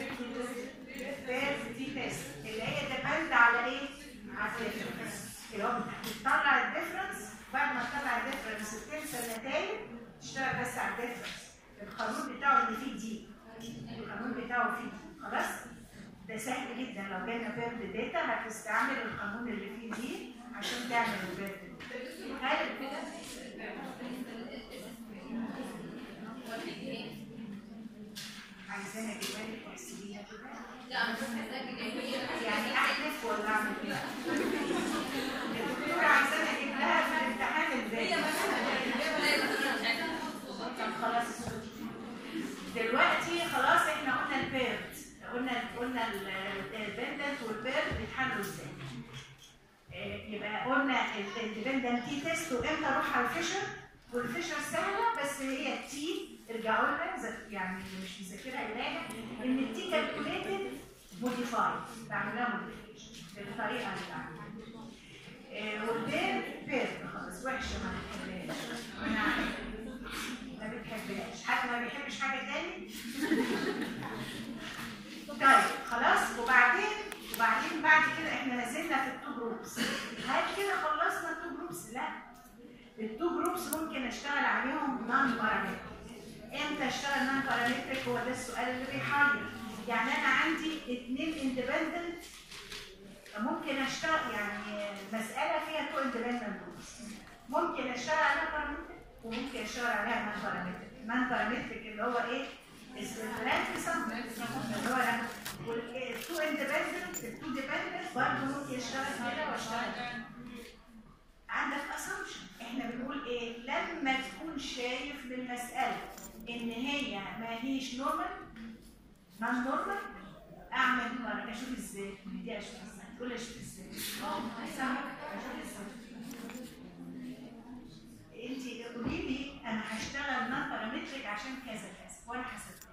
بيرد دي تيست اللي هي ديبند على ايه؟ على الديفرنس اللي هو بتطلع الديفرنس بعد ما تطلع الديفرنس بتنسى النتائج تشتغل بس على الديفرنس القانون بتاعه اللي فيه دي القانون بتاعه فيه دي خلاص ده سهل جدا لو جالنا بيرد داتا هتستعمل القانون اللي فيه دي عشان تعمل البيرد هل عايزانا اجيبها لك تحسبيها كده لا انا مش محتاجه جايبه يعني احلف ولا اعمل ايه؟ الدكتوره عايزانا اجيب لها في الامتحان ازاي؟ طب خلاص دلوقتي خلاص احنا قلنا البيرد قلنا قلنا البندنت والبيرد بيتحلوا ازاي؟ آه، يبقى قلنا الاندبندنت تي تيست وامتى اروح على الفيشر والفيشر سهله بس هي التي ارجعوا لها ذا- يعني اللي مش مذاكرها يلاقي ان التي كالكوليتد موديفايد بعملها موديفيكيشن بالطريقه اللي بعملها آه، والبيرد بيرد خلاص وحشه ما بتحبهاش انا عارفة. ما بتحبهاش حد ما بيحبش حاجه تاني طيب خلاص وبعدين وبعدين بعد كده احنا نزلنا في التو جروبس هل كده خلصنا التو جروبس لا التو جروبس ممكن اشتغل عليهم نون بارامتريك امتى اشتغل نون بارامتريك هو ده السؤال اللي بيحير يعني انا عندي اثنين اندبندنت ممكن اشتغل يعني مساله فيها تو اندبندنت جروبس ممكن اشتغل عليها بارامتريك وممكن اشتغل عليها نون بارامتريك نون بارامتريك اللي هو ايه الرانك سم اللي هو ده والتو اندبندنت التو ديبندنت برضه ممكن يشتغل كده واشتغل كده. عندك اسامبشن احنا بنقول ايه لما تكون شايف بالمساله ان هي ما هيش نورمال نون نورمال اعمل مرة اشوف ازاي من دي اشوف ازاي تقول اشوف ازاي سامع اشوف ازاي انت قولي لي انا هشتغل نون بارامتريك عشان كذا كذا وانا حسبت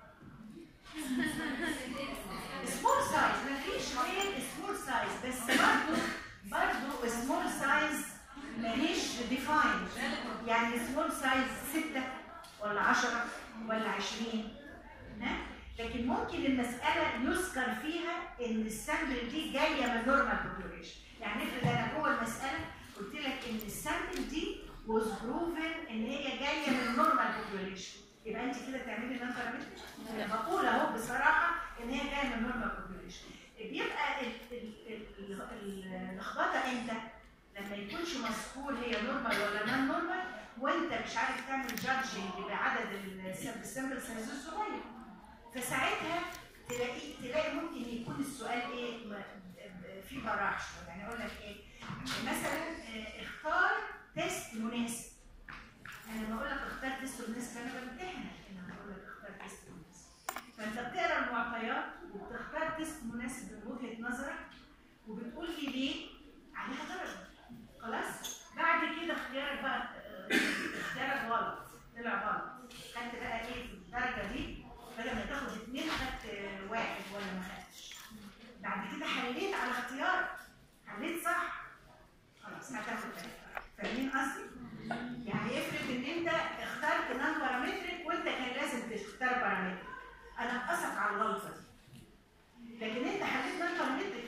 سمول سايز مفيش غير سمول سايز بس برضه برضه سمول سايز ماهيش ديفايند يعني سمول سايز 6 ولا 10 ولا 20 ها لكن ممكن المسألة يذكر فيها إن السامبل دي جاية من نورمال بوبيوليشن يعني افرض أنا جوه المسألة قلت لك إن السامبل دي was proven إن هي جاية من نورمال بوبيوليشن يبقى أنت كده تعملي نون بارامتر؟ بقول أهو بصراحة إن هي جاية من نورمال بوبيوليشن بيبقى ال- ال- ال- ال- اللخبطة إمتى؟ لما يكونش مسؤول هي نورمال ولا نون نورمال وانت مش عارف تعمل جادجنج بعدد السامبل سايز الصغير فساعتها تلاقي تلاقي ممكن يكون السؤال ايه م- في براح شويه يعني اقول لك ايه مثلا آه، اختار تيست مناسب انا لما اقول لك اختار تيست مناسب انا بمتحنك انا بقول لك اختار تيست مناسب فانت بتقرا المعطيات وبتختار تيست مناسب من وجهه نظرك وبتقول لي ليه عليها درجه خلاص بعد كده اختيارك بقى آه، اختيارك غلط طلع غلط خدت بقى ايه في الدرجه دي بدل ما تاخد اثنين خدت آه، واحد ولا ما خدتش بعد كده حليت على اختيارك حليت صح خلاص هتاخد تلاتة. فاهمين قصدي؟ يعني افرض ان انت اخترت نون بارامتريك وانت كان لازم تختار بارامتريك انا اقصك على الغلطه دي لكن انت حليت نون بارامتريك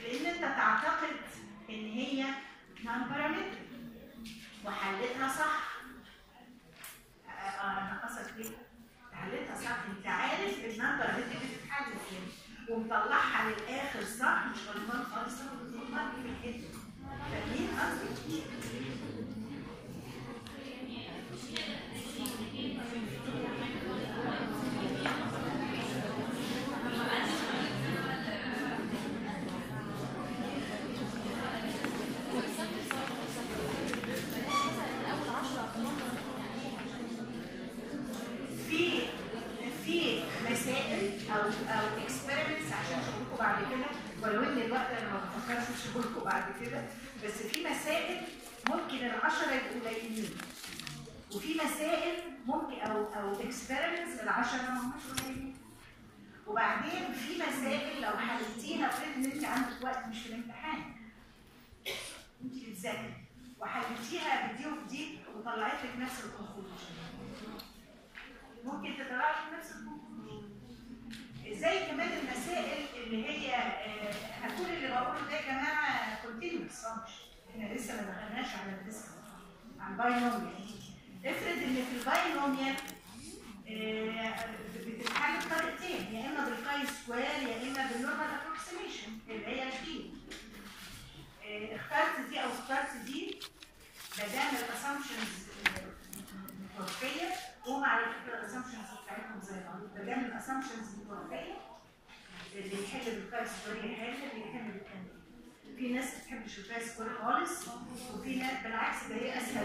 ومطلعها للاخر صح مش غلطان خالص تاخد النورمال في الحته فاهمين قصدي؟ في في مسائل او او اكسبيرمنتس عشان اشوف لكم بعد كده ولو ان الوقت انا ما بفكرش اشوف لكم بعد كده بس في مسائل ممكن العشره يبقوا قليلين وفي مسائل ممكن او او اكسبيرمنتس العشره ما هماش قليلين وبعدين في مسائل لو حلتيها افرض ان انت عندك وقت مش في الامتحان انت بتذاكري وحلتيها بدي وبدي وطلعت لك نفس الكونكلوجن ممكن تطلع لك نفس الكونكلوجن زي كمان المسائل اللي هي آه، هكون اللي بقوله ده يا جماعه كونتينوس فانكشن احنا لسه ما دخلناش على الديسك على الباينوميال افرض ان في الباينوميال آه، بتتحل بطريقتين يا اما بالكاي سكوير يا اما بالنورمال ابروكسيميشن اللي هي البي آه، اخترت دي او اخترت دي ما دام الاسامبشنز متوفيه وهم على فكره الاسامبشنز بتاعتهم زي بعض ما دام الاسامبشنز متوفيه اللي يحل بالكاي سكوير يحل اللي يحل بالكاي في ناس ما بتحبش الكاي سكوير خالص وفي ناس بالعكس ده هي اسهل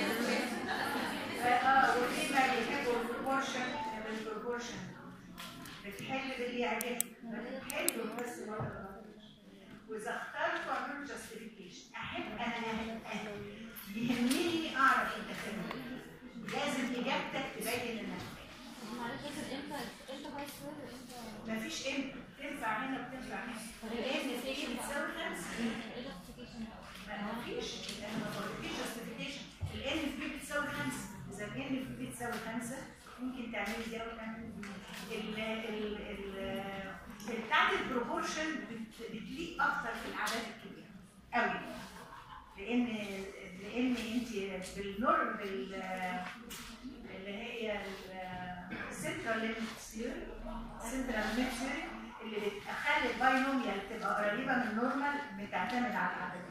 اه وفي ما بيحبوا البروبورشن بالبروبورشن بتحل باللي يعجبك بتحلوا بس مرة واذا اخترت اعمل جاستيفيكيشن احب انا أنا- يهمني اعرف انت فاهم لازم اجابتك تبين انك فاهم معلش بس امتى امتى هاي سكور وامتى مفيش امتى تنفع هنا وتنفع هنا لان تيجي بتساوي خمسه ايه justification بقى؟ ما فيش انا ما بقولكيش جاستيفيكيشن الان في بي بتساوي خمسه اذا الان في بي بتساوي خمسه ممكن تعملي دي او تعملي دي ال ال ال بتاعت البروبورشن بت- بتليق اكتر في الاعداد الكبيره قوي لان لان انت بالنور بال اللي هي السنترال ليميت ثيوري السنترال ليميت ثيوري اللي بتخلي الباينوميال تبقى قريبه من النورمال بتعتمد على الاعداد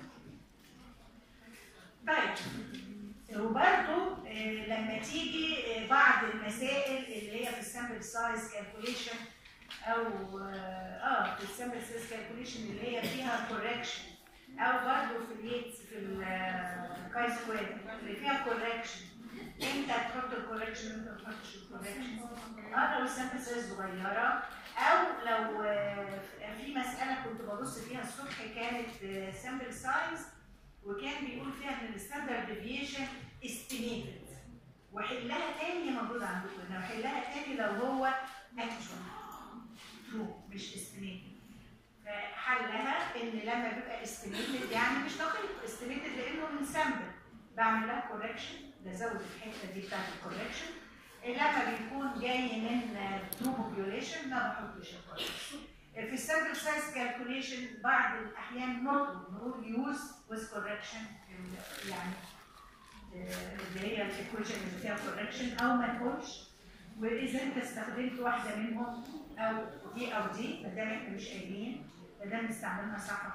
طيب وبرضه آه، لما تيجي آه، بعض المسائل اللي هي في السامبل سايز كالكوليشن او اه آه، في السامبل سايز كالكوليشن اللي هي فيها كوركشن او برضه في اليتس في الكاي سكوير اللي فيها كوركشن امتى تحط الكوركشن امتى ما تحطش الكوركشن اه لو السامبل سايز صغيره او لو آه، في مساله كنت ببص فيها الصبح كانت سامبل سايز وكان بيقول فيها ان الستاندرد ديفيشن استيميتد وحلها تاني موجود عندكم لو حلها تاني لو هو اكشوال ترو مش استيميتد فحلها ان لما بيبقى استيميتد يعني مش دقيق استيميتد لانه من سامبل بعمل لها كوركشن بزود الحته دي بتاعت الكوركشن لما بيكون جاي من ترو بوبيوليشن ما بحطش الكوركشن في السامبل سايز كالكوليشن بعض الاحيان نطلب نقول يوز ويز كوركشن يعني آه، اللي هي الايكويشن اللي فيها كوركشن او ما نقولش واذا انت استخدمت واحده منهم او دي او دي ما دام احنا مش قايلين ما دام استعملنا صح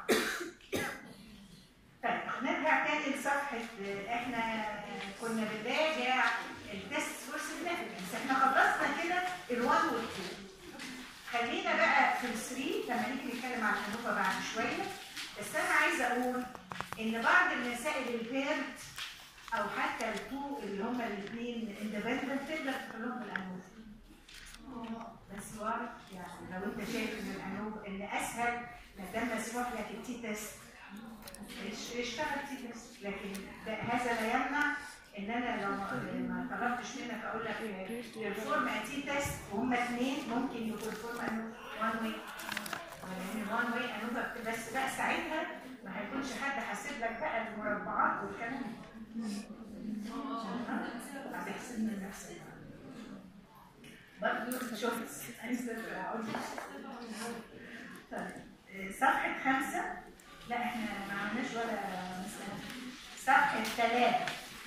طيب نرجع تاني لصفحه آه، احنا آه، كنا بنراجع التست فور سيجنفكنس احنا خلصنا كده ال1 وال2 خلينا بقى في الثري لما نيجي نتكلم عن الانوفا بعد شويه بس انا عايزه اقول ان بعض المسائل البيرد او حتى التو اللي هما الاثنين اندبندنت تقدر تحلهم بالانوفا بس واضح يعني لو انت شايف ان الانوفا ان اسهل ما دام مسموح لك التي تيست اش- اشتغل تي تيست لكن ده هذا لا يمنع ان انا لو ما ما طلبتش منك اقول لك الفورم تي تيست وهم اثنين ممكن يبقوا الفورم وان واي لان وان واي انوفا بس بقى ساعتها ما هيكونش حد حاسب لك بقى المربعات والكلام ده هتحسب من نفسك برضه شفت عايزه اقول طيب آه، صفحه خمسه لا احنا ما عملناش ولا مساله صفحه ثلاثه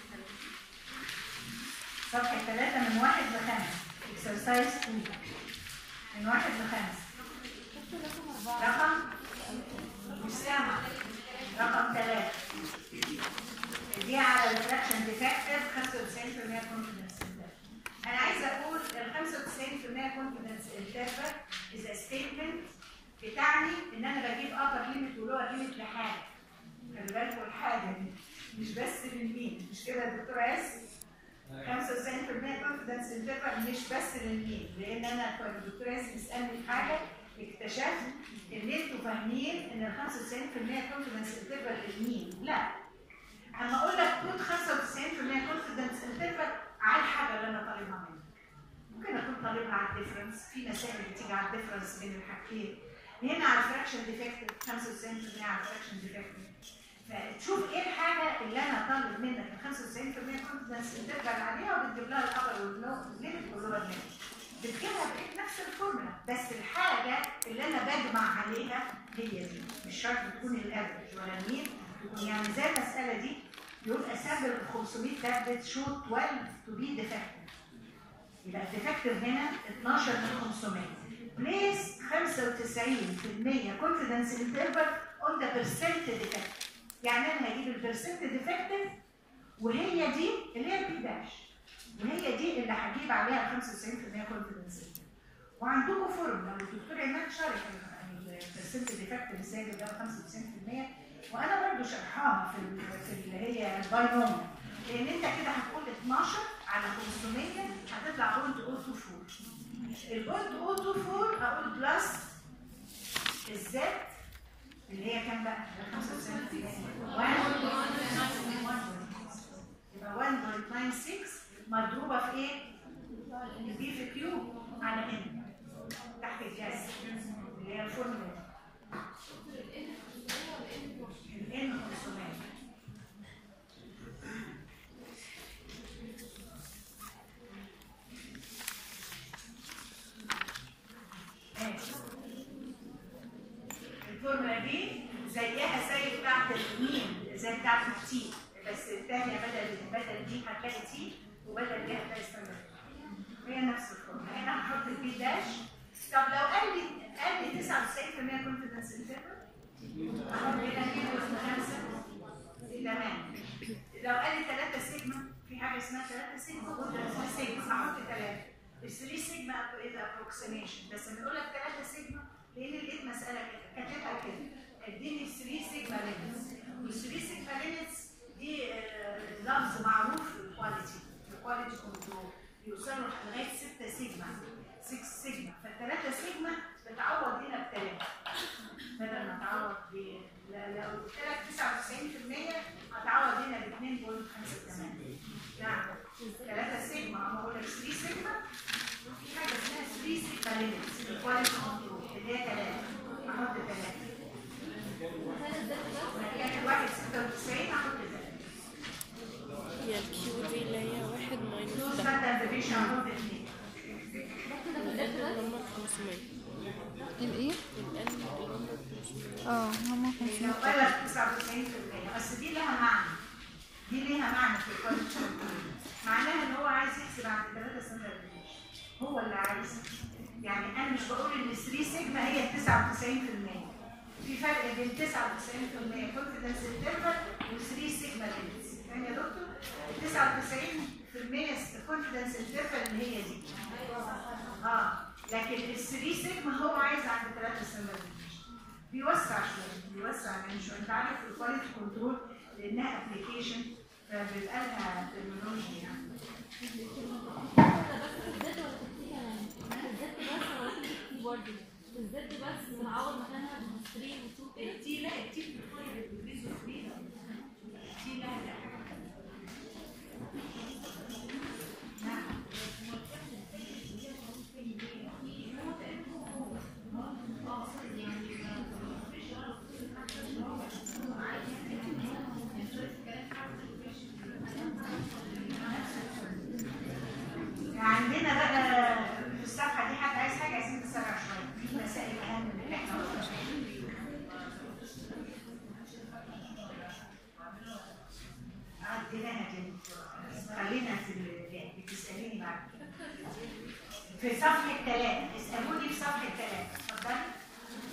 صفحة ثلاثة من واحد لخمسة exercise 2 من واحد لخمسة رقم مش سامع رقم ثلاثة دي على الفراكشن ديفكتيف 95% كونفدنس انا عايزه اقول ال 95% كونفدنس انترفال از ستيتمنت بتعني ان انا بجيب ابر ليميت ولور ليميت لحاجه خلي بالكم الحاجه دي مش بس للمين مش كده يا دكتور عز 95% كونفدنس انترفال مش بس للمين لان انا كنت الدكتور عز بيسالني في حاجه اكتشفت ان انتوا فاهمين ان ال 95% كونفدنس انترفال للمين لا اما اقول لك خد 95% كونفدنس انترفال على الحاجه اللي انا طالبها منك ممكن اكون طالبها على الديفرنس في مسائل بتيجي على الديفرنس بين الحاجتين هنا على الفراكشن ديفكتيف 95% على الفراكشن ديفكتيف فتشوف ايه الحاجه اللي انا طالب منك ال 95% كونفدنس انترفال عليها وبتجيب لها الابر والليمت واللور ليمت بتجيبها بايه نفس الفورمولا بس الحاجه اللي انا بجمع عليها هي دي مش شرط تكون الافرج ولا المين تكون يعني زي المساله دي يقول اسامبل 500 تابلت شو 12 تو بي ديفكتيف يبقى الديفكتيف هنا 12 من 500 بليس 95% كونفدنس انترفال اون ذا بيرسنت ديفكتيف يعني انا هجيب البيرسنت ديفكتيف وهي دي اللي هي البي داش وهي دي اللي هجيب عليها 95% كونفدنس وعندكم فورمولا والدكتور عماد شارح البيرسنت ديفكتيف ازاي بيبقى 95% وانا برضو شرحاها في ال- في اللي هي الباينوميال لان انت كده هتقول 12 على 500 هتطلع بوينت 024 البوينت 024 هقول بلس الزد اللي هي كام بقى؟ 95% 1.96 يبقى 1.96 مضروبه في ايه؟ البي في كيو على ان تحت الجذر اللي هي الفورمولا الان 500 ماشي. الفورمولا دي زيها زي بتاعت المين زي بتاعت التي بس الثانية بدل بدل دي هتلاقي تي وبدل دي هتلاقي ستاندرد هي نفس الفورمولا هنا هحط البي داش طب لو قال لي قال لي 99% كونفدنس انترفال احط هنا 2 وزن 5 تمام لو قال لي 3 سيجما في حاجه اسمها 3 سيجما قلت 3 سيجما احط 3 ال 3 سيجما از ابروكسيميشن بس لما يقول لك 3 سيجما لان لقيت مساله كده كاتبها كده اديني 3 سيجما ليميتس وال 3 سيجما ليميتس دي آه، لفظ معروف في الكواليتي في الكواليتي كنترول بيوصلوا لغايه 6 سيجما 6 سيجما فالثلاثه سيجما بتعوض هنا بثلاثه بدل ما تعوض ب لا- لو قلت لك 99% هتعوض هنا ب 2.58 نعم 3 سيجما اما اقول لك 3 سيجما في حاجه اسمها 3 سيجما ليميتس الكواليتي كنترول اللي هي 3 احط 3 مكان الواحد 96 احط 3 هي الكيو دي اللي هي واحد ماينس فلوس ده بدل ديفيشن احط 2 الان اللي هم 500 الايه؟ الان اللي هم 500 اه هما لو 500 قال لك 99% بس دي لها معنى دي ليها معنى في الكواليتي كنترول معناها ان هو عايز يحسب عند 3 ستاندرد ديفيشن هو اللي عايز يعني انا مش بقول ان 3 سيجما هي 99% في فرق بين 99% كونفدنس انترفال و 3 سيجما ليميتس فاهم يا دكتور؟ ال 99% كونفدنس انترفال اللي هي دي اه لكن ال 3 سيجما هو عايز عند 3 ستاندرد ديفيشن بيوسع شويه بيوسع يعني شويه انت عارف الكواليتي كنترول لانها ابلكيشن فبيبقى لها ترمينولوجي يعني بالذات بس بنعوض مكانها ب 3 و 2 التي لا التي بتدخل بالبريز وفريدة التي لا لا نعم عندنا بقى في الصفحة دي حد عايز حاجة عايزين نسرع شوية في مسائل أهم من اللي احنا قلناها. عديناها دي خلينا في اللي بتسأليني بعد كده. في صفحة ثلاثة اسألوني في صفحة ثلاثة اتفضلي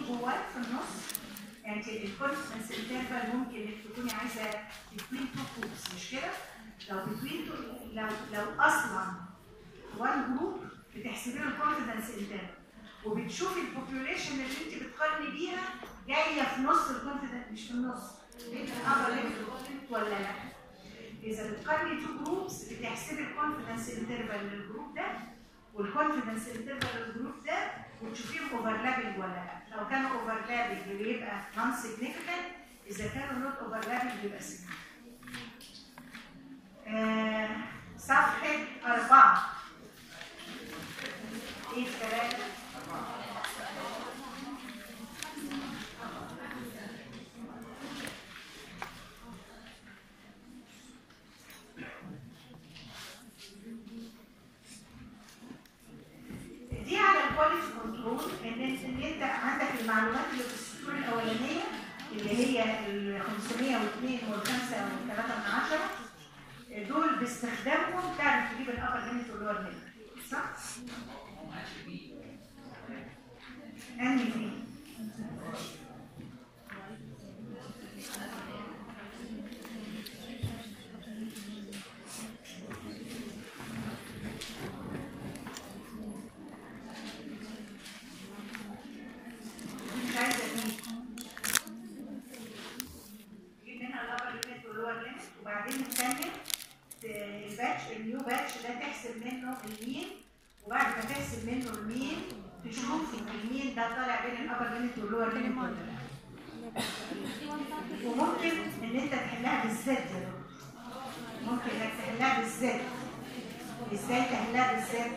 جواه في النص يعني الكونفدنس انترفال ممكن انك تكوني عايزه between two groups مش كده؟ لو between two لو لو اصلا one group بتحسبي له الكونفدنس انترفال وبتشوفي البوبيوليشن اللي انت بتقارني بيها جايه في نص الكونفدنس مش في النص بين الابر ليميت ولا لا اذا بتقارني تو جروبس بتحسبي الكونفدنس انترفال للجروب ده والكونفدنس انترفال للجروب ده وتشوفيهم اوفرلابنج ولا لا لو كانوا اوفرلابنج بيبقى نون سيجنيفيكانت اذا كانوا نوت اوفرلابنج بيبقى significant. آه صفحه اربعه ايه الكلام دي على الكواليتي كنترول ان انت ان انت عندك المعلومات اللي في السطور الاولانيه اللي هي ال 502 وال 5 وال 3 من 10 دول باستخدامهم تعرف تجيب الابر ليميت واللور ليميت صح؟ انهي فين؟ مش عايزه ايه؟ تجيب منها الابر ليميت واللور ليميت وبعدين الثانيه الباتش النيو باتش ده تحسب منه المين وبعد ما تحسب منه المين تشوف المين ده طالع بين الابر ليميت واللور ليميت ولا لا وممكن ان انت تحلها بالذات يا دكتور ممكن انك تحلها بالذات ازاي تحلها بالذات؟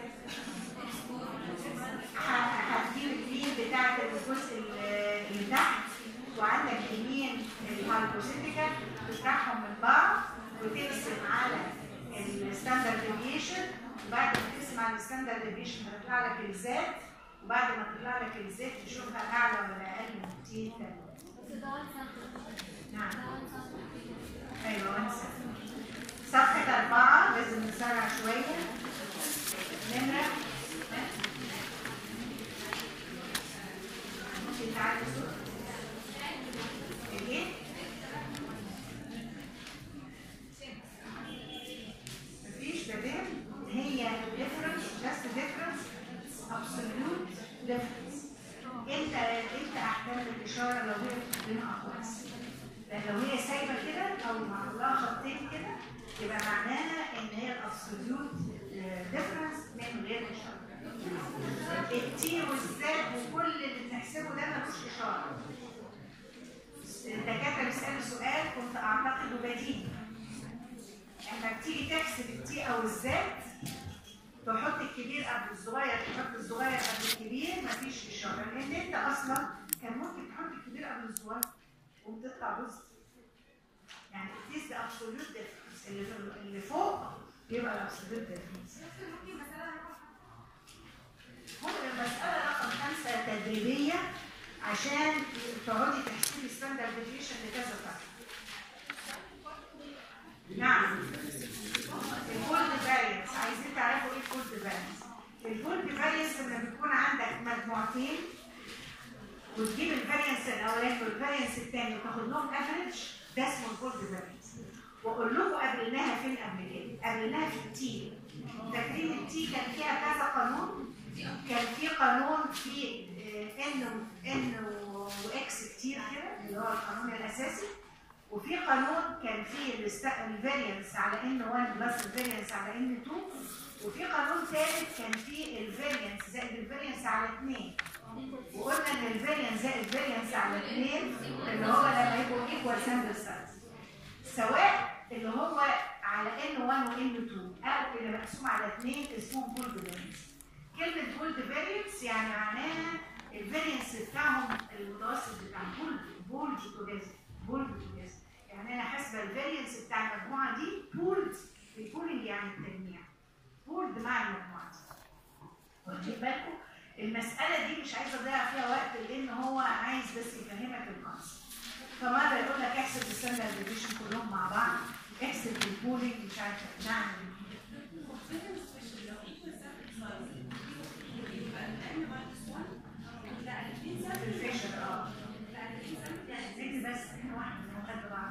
ه- هتجيب المين بتاعت الجزء ال- اللي تحت وعندك يمين الهايبوثيتيكال تطرحهم من بعض وتقسم على الستاندرد ديفيشن وبعد ما تقسم على الستاندرد ديفيشن هتطلع لك الزاد وبعد ما تطلع لك الزاد تشوفها اعلى ولا اقل من تي نعم ايوه وانسى صفحة أربعة لازم نسرع شوية نمرة ممكن تعالي صوت ايه؟ مفيش بدل هي difference just difference absolute difference انت انت احكام الاشاره لو هي بين اقواس لان لو هي سايبه كده او معمول لها خطين كده يبقى معناها ان هي الابسوليوت ديفرنس من غير اشاره التي والزد وكل اللي بنحسبه ده ملوش اشاره الدكاتره بيسالوا سؤال كنت اعتقده بديهي لما بتيجي تحسب التي او الزد تحط الكبير قبل الصغير تحط الصغير قبل الكبير مفيش اشاره لان انت اصلا كان ممكن تحط الكبير قبل الصغير وبتطلع جزء يعني تقيس الابسوليوت ديفرنس اللي في- اللي فوق يبقى الابسوليوت ديفرنس ممكن المساله رقم خمسه تدريبيه عشان تقعدي تحسبي ستاندرد ديفيشن لكذا فرق نعم الفولد فارينس عايزين تعرفوا ايه الفولد فارينس الفولد فارينس لما بيكون عندك مجموعتين وتجيب الفارينس الاولاني والفارينس الثاني وتاخد لهم افريج ده اسمه الفولد فارينس واقول لكم قابلناها فين قبل كده قابلناها في التي فاكرين التي كان فيها كذا قانون كان في قانون في ان ان واكس كتير كده اللي هو القانون الاساسي وفي قانون كان فيه الفاريانس على ان 1 بلس الفاريانس على ان 2 وفي قانون ثالث كان فيه الفاريانس زائد الفاريانس على 2 وقلنا ان الفاريانس زائد الفاريانس على 2 اللي هو لما يبقوا ايكوال سامبل سايز سواء اللي هو على ان 1 وان 2 او اللي مقسوم على 2 اسمهم بولد فاريانس كلمه بولد فاريانس يعني معناها الفاريانس بتاعهم المتوسط بتاع بولد بولد توجذر بولد توجذر يعني انا حاسبه الفاريانس بتاع المجموعه دي بولد البولينج يعني التجميع بولد مع المجموعه دي واخدين بالكم المساله دي مش عايزه اضيع فيها وقت لان هو عايز بس يفهمك الكونسيبت فمره يقول لك احسب الستاندرد ديفيشن كلهم مع بعض احسب البولينج مش عارفه نعمل الفيشن اه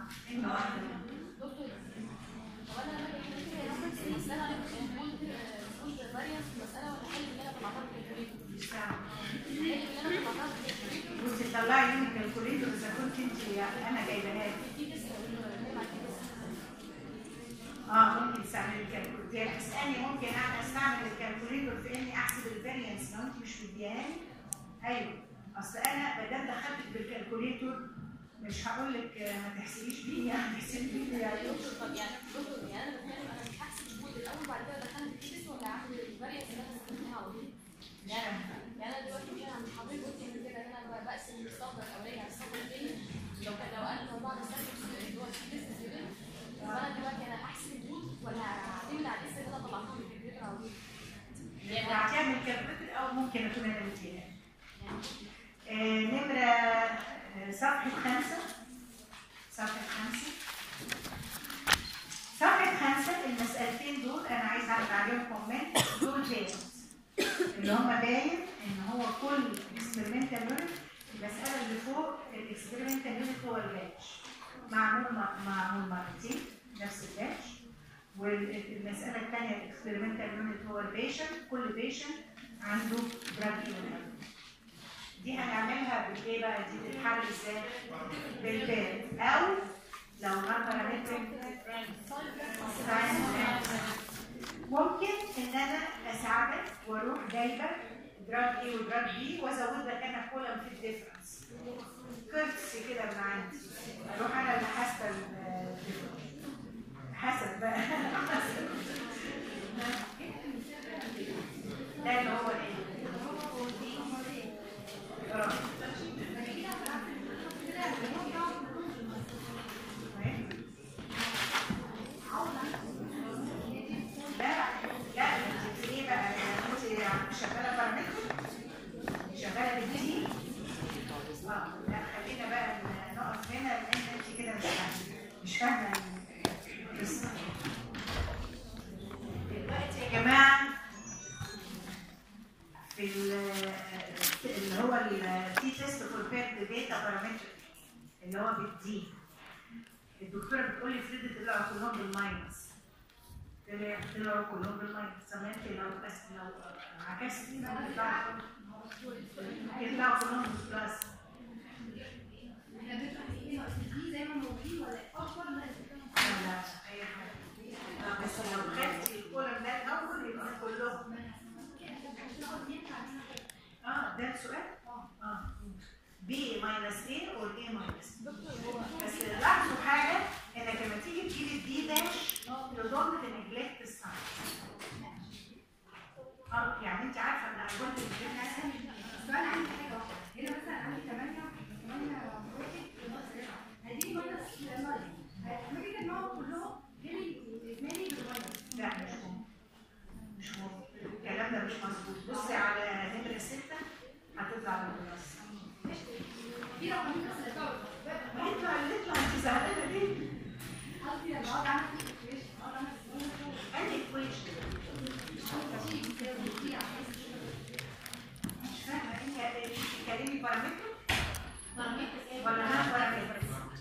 انه واحده دكتور هو انا لما كنت كده ممكن في مساله فولد فولد فاريانس في مساله ولا حل اللي انا طلعتها في الكالكوليتر مش فاهمه حل اللي انا طلعتها في الكالكوليتر كنت تطلعي من الكالكوليتر اذا كنت انت انا جايباها لك في تسعه ولا مع تسعه اه ممكن تستعمل الكالكوليتر يعني تسالني ممكن انا استعمل الكالكوليتر في اني احسب الفاريانس لو انت مش مديهاني ايوه اصل انا ما دام دخلتك بالكالكوليتر مش هقول لك آه، ما تحسبيش بيه يعني تحسبي بيه يعني دكتور طب يعني دكتور يعني انا بتكلم انا مش هحسب الفولد الاول وبعد كده دخلت في تسعه ولا عامل الفاريانس اللي انا استخدمها على طول مش فاهمة. يعني انا دلوقتي مش انا حضرتك قلت ان كده ان انا بقسم الصفقه الاولانيه على الصفقه الثانيه لو كان لو قال الموضوع ده سالب اللي هو البيزنس يونت فانا دلوقتي انا هحسب الفولد ولا هعتمد على الاسم اللي انا طلعتها من الكمبيوتر على طول؟ يعني هتعمل كالكوليتر او ممكن اكون انا مديها آه، نمرة آه، صفحة خمسة صفحة خمسة صفحة خمسة المسألتين دول أنا عايز أعمل عليهم كومنت دول باين اللي هم باين إن هو كل اكسبيرمنتال يونت المسألة اللي فوق الاكسبيرمنتال يونت هو الباتش معمول م- معمول مرتين نفس الباتش والمسألة الثانية الاكسبيرمنتال يونت هو البيشنت كل بيشنت عنده دراج يونت دي هنعملها بالايه بقى دي تتحل ازاي؟ بالبال او لو نقدر ممكن ان انا اساعدك واروح جايبه دراج ايه ودراج بي وازود لك انا كولم في الديفرنس كرسي كده من عندي اروح انا اللي حاسبه الديفرنس حسب بقى حسب ده اللي هو ايه؟ اه لا لا انت ايه بقى انت شغاله بارامتر شغاله بالدي اه لا خلينا بقى نقف هنا لان انت كده مش فاهمه مش فاهمه القصه دلوقتي يا جماعه في ال- اللي هو التي تيست فور بيرد داتا بارامتر اللي هو بالدي الدكتوره بتقول لي افرضي طلعوا كلهم بالماينس طلع- طلعوا كلهم بالماينس طب ما انت لو بس لو عكست كده يطلعوا يطلعوا كلهم بالبلس احنا بنطلع ايه ناقص دي زي ما موجودين ولا اكبر من لا لا اي حاجه آه، بس لو خدتي الكولم ده الاول يبقى كلهم اه ده السؤال؟ اه بي ماينس ايه اور ايه ماينس بس لاحظوا حاجه انك لما تيجي تجيب الدي داش تضم تنجلكت الساين اه يعني انت عارفه ان قلت الجبنه بس انا عندي حاجه واحده هنا مثلا عندي 8 8 واحد ناقص 7 هدي ماينس 9 هتلاقي كده ان هو كلهم جالي اجمالي بالماينس لا مش ممكن مش ممكن الكلام ده مش مظبوط بصي على نمره سته هتطلع بالبلس في رقمين بس اللي ما يطلع اللي يطلع انت زعلانه ليه؟ قصدي لما اقعد اعمل كالكوليشن اقعد اعمل انهي ايكويشن مش فاهمه انت بتتكلمي بارامتر ولا نان بارامتر؟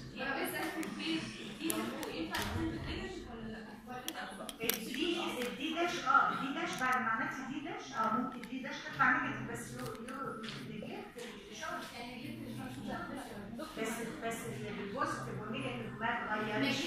الدي الدي داش اه الدي داش بعد ما عملتي دي داش اه ممكن دي داش تطلع نيجاتيف بس يو يو نجحت الاشاره بس بس البوزيتيف والنيجاتيف ما اتغيرش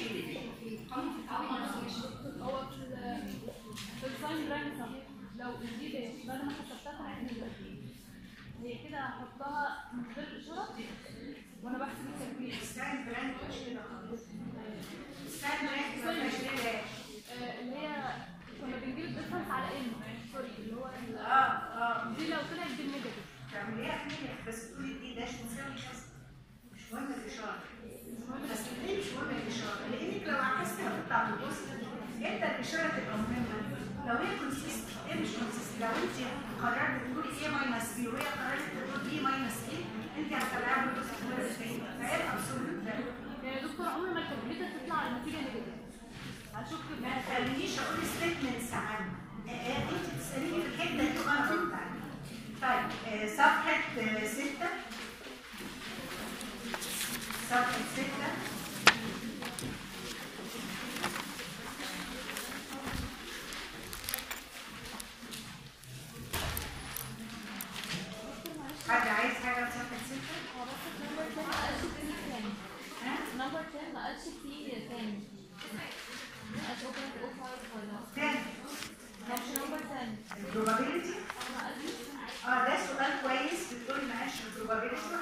هو في ال- في الساين براين صح لو دي داش بعد ما حسبتها طلعت نيجاتيف. هي كده هحطها من غير الاشاره وانا بحسب الكالكوليشن الساين براند مش كده خالص الساين براند ما فيهاش ليه داش آه، اللي هي كنا بنجيب الديفرنس على ان سوري اللي هو ال- اه اه دي لو طلعت بالنيجاتيف تعمليها في نيجاتيف بس تقولي دي داش تساوي كذا مش مهم الاشاره بس ليه مش مهم الاشاره لانك لو عكستها هتطلع بالبوزيتيف انت الاشاره تبقى مهمه لو هي كونسيست ايه مش كونسيست لو انت قررت تقولي ايه ماينس بي وهي قررت تقول بي ماينس ايه انت هتطلعها بالبوزيتيف فهي الابسولوت فاليو يعني يا دكتور عمر ما الكالكوليتر تطلع النتيجه نيجاتيف هشك ما تخلينيش اقول ستيتمنتس عنه آه، آه، انت تساليني في الحته دي وانا برد عليك طيب آه، صفحه آه، سته صفحه سته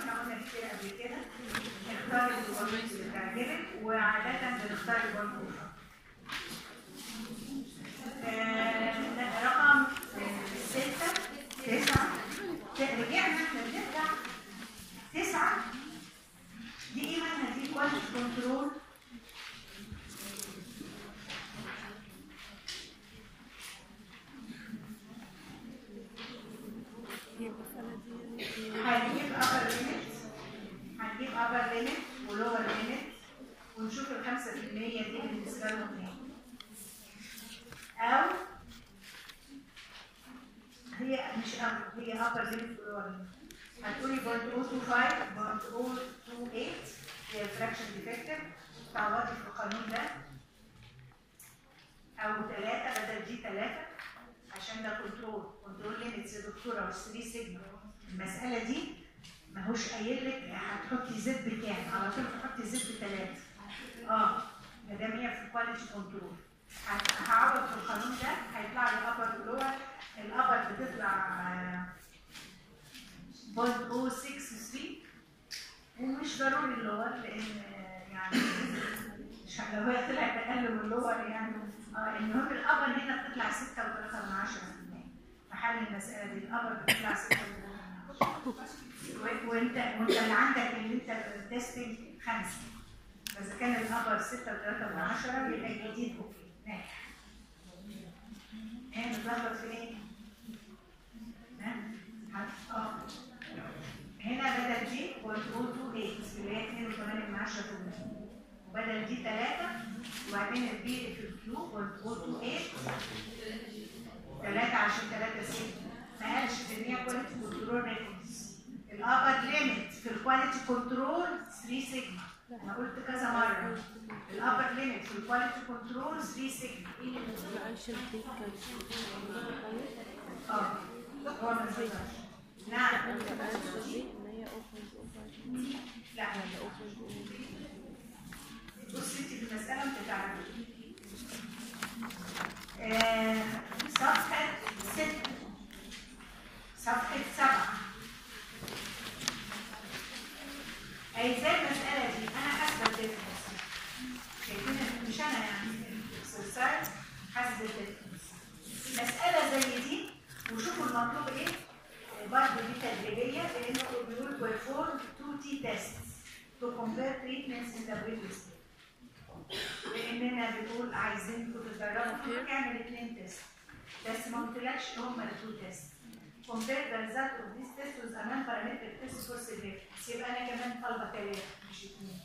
احنا قلنا كتير قبل كده اختار البوليت اللي تعجبك وعادة بنختار البوليت آه، رقم آه، ستة تسعة رجعنا احنا بنرجع تسعة دي ايه مالها دي كواليتي كنترول هنجيب upper limit هنجيب upper limit ولور limit ونشوف ال 5% دي بالنسبة لهم ايه أو هي مش أو هي upper limit ولور limit هتقولي 0.025 0.028 هي الفراكشن ديفكتيف تعوضي في القانون ده أو 3 بدل دي 3 عشان ده كنترول كنترول ليميتس يا دكتوره مش 3 سيجما المساله دي ماهوش قايل لك هتحطي زد بكام على طول تحطي زد بثلاثه اه ما دام هي في كواليتي كنترول هعوض في القانون ده هيطلع لي ابر ولور الابر بتطلع آه، 0.063 ومش ضروري اللور لان آه، يعني مش ه- لو هي طلعت اقل من اللور يعني اه المهم الابر هنا بتطلع 6 و3 من 10 في حل المساله دي الابر بتطلع 6 و3 من 10 وانت وانت اللي عندك اللي انت تيستنج خمسه فاذا كان الابر 6 و3 من 10 يبقى الجديد اوكي ناجح هنا بتلخبط في ايه؟ ها؟ هت- اه هنا بدل دي 0.028 اللي هي 2.8 من 10 وبدل دي 3 وبعدين البي في الكيو 0.028 3 عشان 3 6 ما قالش ان هي كواليتي كنترول ريكوردز الابر ليميت في الكواليتي كنترول 3 سيجما انا قلت كذا مره الابر ليميت في الكواليتي كنترول 3 سيجما معلش البيت كان اه هو ما نزلش. نعم انا عارفه دي ان هي اوبن اوبن لا بصي انت في المساله ما بتتعرفي آه، صفحه 6 صفحه 7 اي زي المساله دي انا حاسبه الديفرنس شايفين مش انا يعني الاكسرسايز حاسبه الديفرنس مساله زي دي وشوفوا المطلوب ايه برضه دي تدريبيه لانه بيقول perform two T tests to compare treatments in the previous day. لاننا بنقول عايزينكم تتدربوا ممكن تعمل اثنين تيست بس ما قلتلكش هما التو تيست compare the result of this test with a non-parametric test for severity يبقى انا كمان طالبه ثلاثه مش اثنين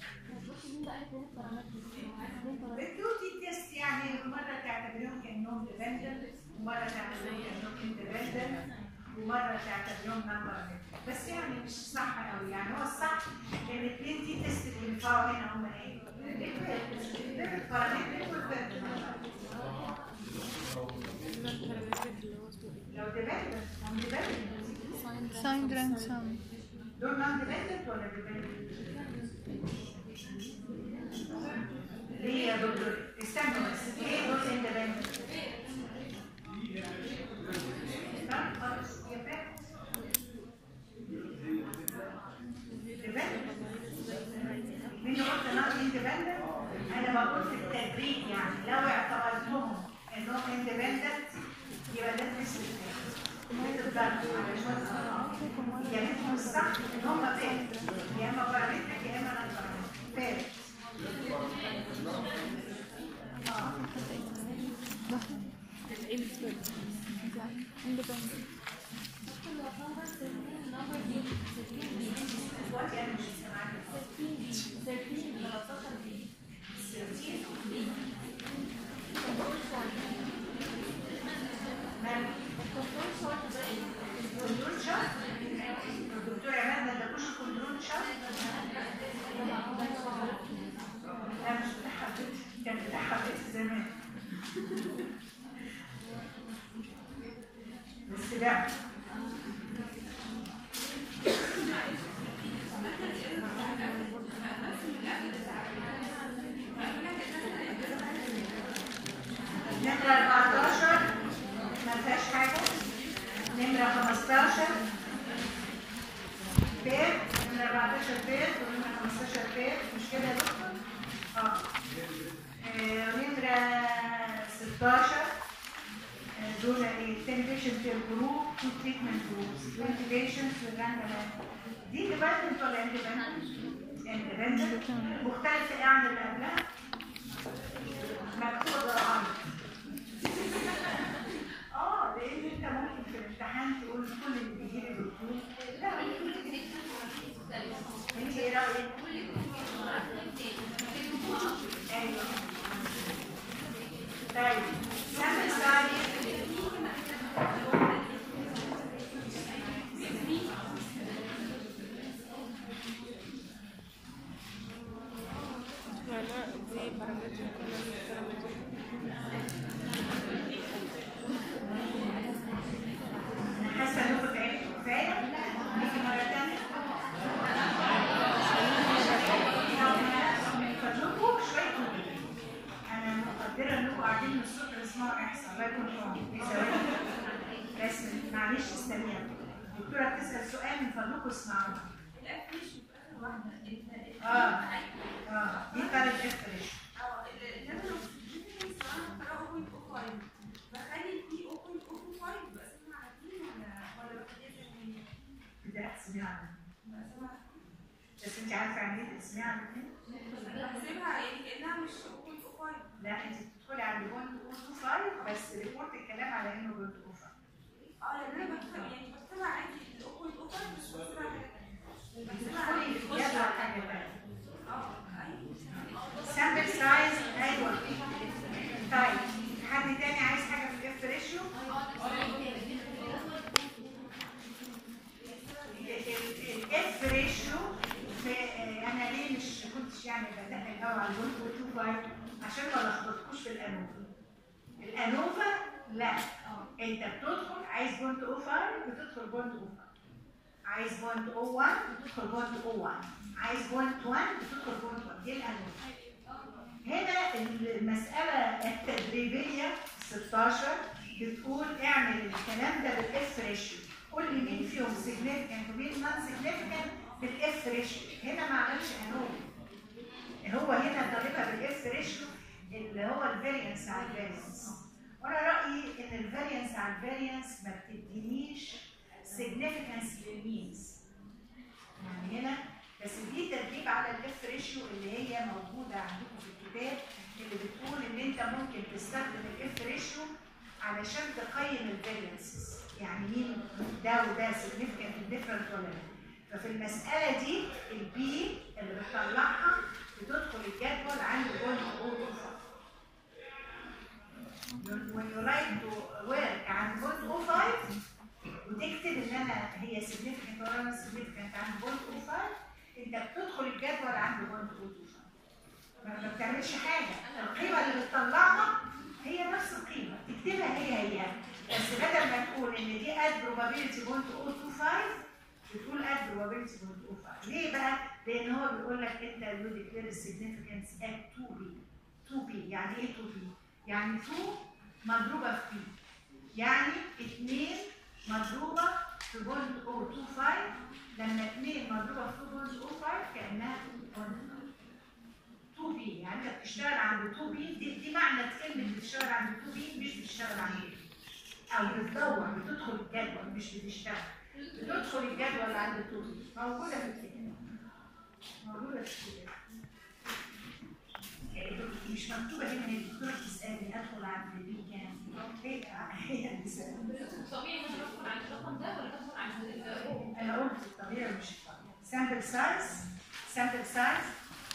التوتي تيست يعني مرة تعتبريهم كأنهم ديبندنت ومرة تعتبريهم كأنهم اندبندنت ومرة تعتبريهم نمبر بس يعني مش صح قوي يعني هو الصح ان الاثنين تي تيست اللي بينفعوا هنا هم ايه؟ البارامتريك والبيرد لو ديبندنت هم ديبندنت Sign grandson. دول نون ديبندنت ولا ديبندنت؟ ليه يا دكتور؟ استنوا بس ليه دول اندبندنت؟ طيب خلاص يا فاهم مين قلت نون اندبندنت؟ انا بقول في التدريج يعني لو اعتبرتهم انهم اندبندنت يبقى ده الاسم الثاني بتقدروا علشان يعني انتم الصح ان هم فات يا اما بارامترك يا اما نون بارامترك فات Independent. دلوقتي انا مش سامعاك كنترول شارت الدكتور عماد ما اداكوش كنترول شارت لا مش بتاع حضرتك كان بتاع حضرتك زمان بس لا نمرة 14 ما فيهاش حاجة نمرة 15 بير نمرة 14 بيت ونمرة 15 بيت مش كده يا دكتور؟ اه آه، نمرة 16 آه، دول ايه 10 بيشنت في الجروب 2 تريتمنت جروبس 20 بيشنت في الراندوم دي ديبندنت ولا اندبندنت؟ اندبندنت مختلفة ايه عن اللي قبلها؟ مكتوبة بالعربي اه لان انت ممكن في الامتحان تقول كل اللي بيجي لي دكتور لا انت ايه رايك؟ ايوه طيب سامي ساري معناه دي بارامتر كنا الكلام ده انا حاسه انكم تعبتوا كفايه نيجي مره ثانيه من فضلكم شويه هدوء. انا مقدره انكم قاعدين من الصبح تسمعوا احصاء الله يكون في عونكم في ثواني بس معلش استنيها الدكتوره بتسال سؤال من فضلكم اسمعوها اه اه دي طالب افرش ده تسمعي عنها بس انت عارفه يعني ايه تسمعي عنها لا انت بتدخلي على بوينت 0.25 بس ريبورت الكلام على انه بوينت 0.5 بتدخلي في جدول حاجه ثانيه سامبل سايز ايوه طيب حد تاني عايز حاجه في الاف ريشيو الاف ريشيو انا ليه مش كنتش يعني بدأ الاول على البوينت 25 عشان ما لخبطكوش في الانوفا الانوفا لا انت بتدخل عايز بوينت 05 بتدخل بوينت 05 عايز بوينت 01 بتدخل بوينت 01 عايز بوينت 1 بتدخل بوينت 1 دي الانوفا هنا المسألة التدريبية 16 بتقول اعمل الكلام ده بالاف ريشيو قول لي مين فيهم سيجنيفيكانت ومين نون سيجنيفيكانت بالاف ريشيو هنا ما عملش انوفا هو هنا طالبها بالاف ريشيو اللي هو الفاريانس على الفاريانس وانا رايي ان الفاريانس على الفاريانس ما بتدينيش سيجنيفيكانس للمينز يعني هنا بس دي تركيب على الاف ريشيو اللي هي موجوده عندكم في الكتاب اللي بتقول ان انت ممكن تستخدم الاف ريشيو علشان تقيم الفاريانسز يعني مين ده وده سيجنيفيكانت ديفرنت ولا لا ففي المساله دي البي اللي بتطلعها بتدخل الجدول عند بوينت when you like to work عند بوينت 05 وتكتب ان انا هي significant ولا مش significant عند بوينت 05 انت بتدخل الجدول عند بوينت 05 ما ما بتعملش حاجه القيمه اللي بتطلعها هي نفس القيمه تكتبها هي هي بس بدل ما تقول ان دي اد probability 0.025 بتقول اد probability 0.05 ليه بقى؟ لان هو بيقول لك انت you declare significance at 2b 2b يعني ايه 2b؟ يعني 2 مضروبه في b يعني 2 مضروبه في 0.025 لما 2 مضروبه في 0.05 كانها 2 بي يعني انت بتشتغل عند 2 بي دي, دي معنى كلمه بتشتغل عند 2 بي مش بتشتغل عند بي او بتدور بتدخل الجدول مش بتشتغل بتدخل الجدول عند 2 بي موجوده في الكتاب موجوده في الكتاب يعني مش مكتوبه هنا هي الدكتوره بتسالني ادخل عند بي كام هي هي بتسالني طبيعي ان انا بدخل عند الرقم ده ولا بدخل عند ال- انا قلت الطبيعي مش الطبيعي سامبل سايز سامبل سايز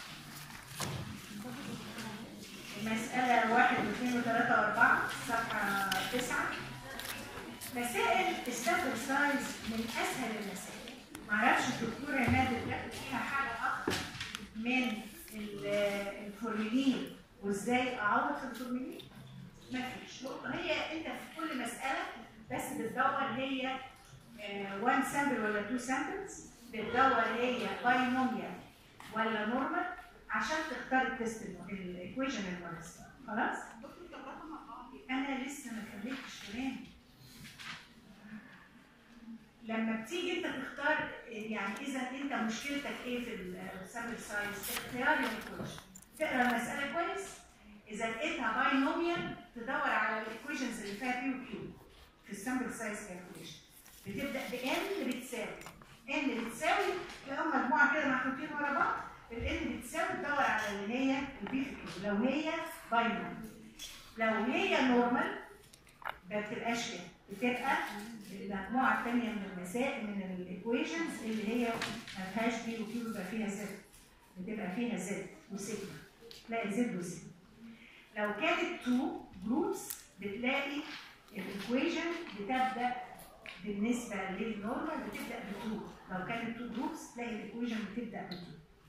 المسألة واحد واثنين وثلاثة وأربعة صفحة تسعة مسائل السامبل سايز من أسهل المسائل معرفش الدكتورة عماد ادت فيها حاجة أكتر من ال- الفورمولين وإزاي أعوض في الفورمولين مفيش هي أنت في كل مسألة بس بتدور هي وان سامبل ولا تو سامبلز بتدور هي باينوميال ولا نورمال عشان تختار التست الايكويشن المناسب خلاص؟ انا لسه ما كملتش كلامي لما بتيجي انت تختار يعني اذا انت مشكلتك ايه في السامبل سايز اختيار الايكويشن تقرا المساله كويس اذا لقيتها باينوميال تدور على الايكويشنز اللي فيها بي وكيو في السامبل سايز كالكوليشن بتبدا بان بتساوي ان بتساوي تلاقيهم مجموعه كده محطوطين ورا بعض الان بتساوي تدور على اللي هي البي في كيو لو هي باينوميال لو هي نورمال ما بتبقاش كده بتبقى المجموعه الثانيه من المسائل من الايكويشنز اللي هي ما فيهاش بي وكيو بيبقى فيها زد بتبقى فيها زد وسيجما تلاقي زد وسيجما لو كانت تو جروبس بتلاقي الايكويشن بتبدا بالنسبه للنورمال بتبدا ب 2 لو كانت تو جروبس تلاقي الايكويشن بتبدا ب 2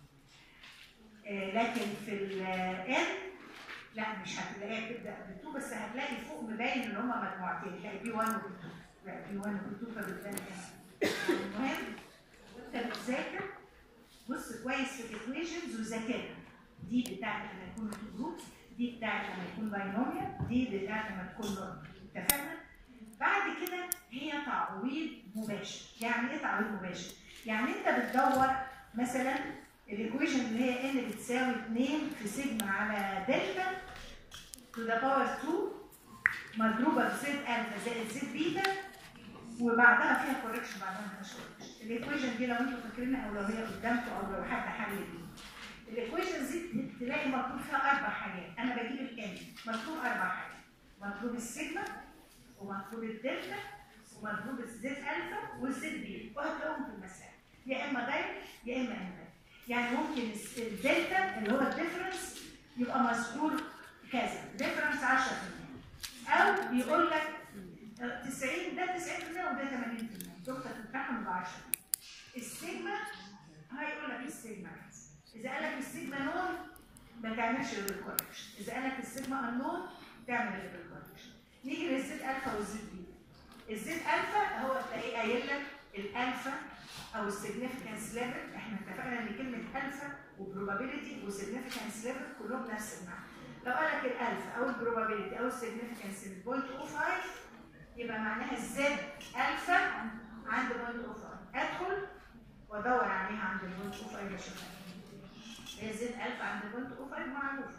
آه لكن في الان لا مش هتلاقيها بتبدا ب 2 بس هتلاقي فوق مبين ان هما مجموعتين تلاقي بي 1 وبي 2 لا بي 1 وبي 2 فبتبان كده. المهم وانت بتذاكر بص كويس في الايكويشنز وذاكرها دي بتاعت لما يكون تو جروبس دي بتاعت لما يكون باينوميال دي بتاعت لما تكون نورمال اتفقنا؟ بعد كده هي تعويض مباشر يعني ايه تعويض مباشر؟ يعني انت بتدور مثلا الايكويشن اللي هي ان بتساوي 2 في سيجما على دلتا تو ذا باور 2 مضروبه في زد الفا زائد زد بيتا وبعدها فيها كوركشن بعدها ما فيهاش كوركشن الايكويشن دي لو انتوا فاكرينها او لو هي قدامكم او لو حد حل بيها الايكويشن دي تلاقي مطلوب فيها اربع حاجات انا بجيب الان مطلوب اربع حاجات مطلوب السيجما ومطلوب الدلتا ومطلوب الزد الفا والزد بيتا وهتلاقيهم في المسائل يا اما دايركت يا اما اندايركت يعني ممكن الس- الدلتا اللي هو الديفرنس يبقى مذكور كذا ديفرنس 10% او يقول لك آه، 90 ده 90% وده 80% دكتور تمتحن ب 10 السيجما هيقول لك السيجما كذا اذا قال لك السيجما نون ما تعملش الكوركشن اذا قال لك السيجما انون تعمل الكوركشن نيجي للزد الفا والزد بيتا الزد الفا هو تلاقيه قايل لك الالفا او السيجنفكانس ليفل احنا اتفقنا ان كلمه الفا وبروبابيلتي وسيجنفكانس ليفل كلهم نفس المعنى لو قال لك الالفا او البروبابيلتي او السيجنفكانس 0.05 يبقى معناها الزد الفا عند 0.05 ادخل وادور عليها عند 0.05 اشوفها هي زد الفا عند 0.05 معروف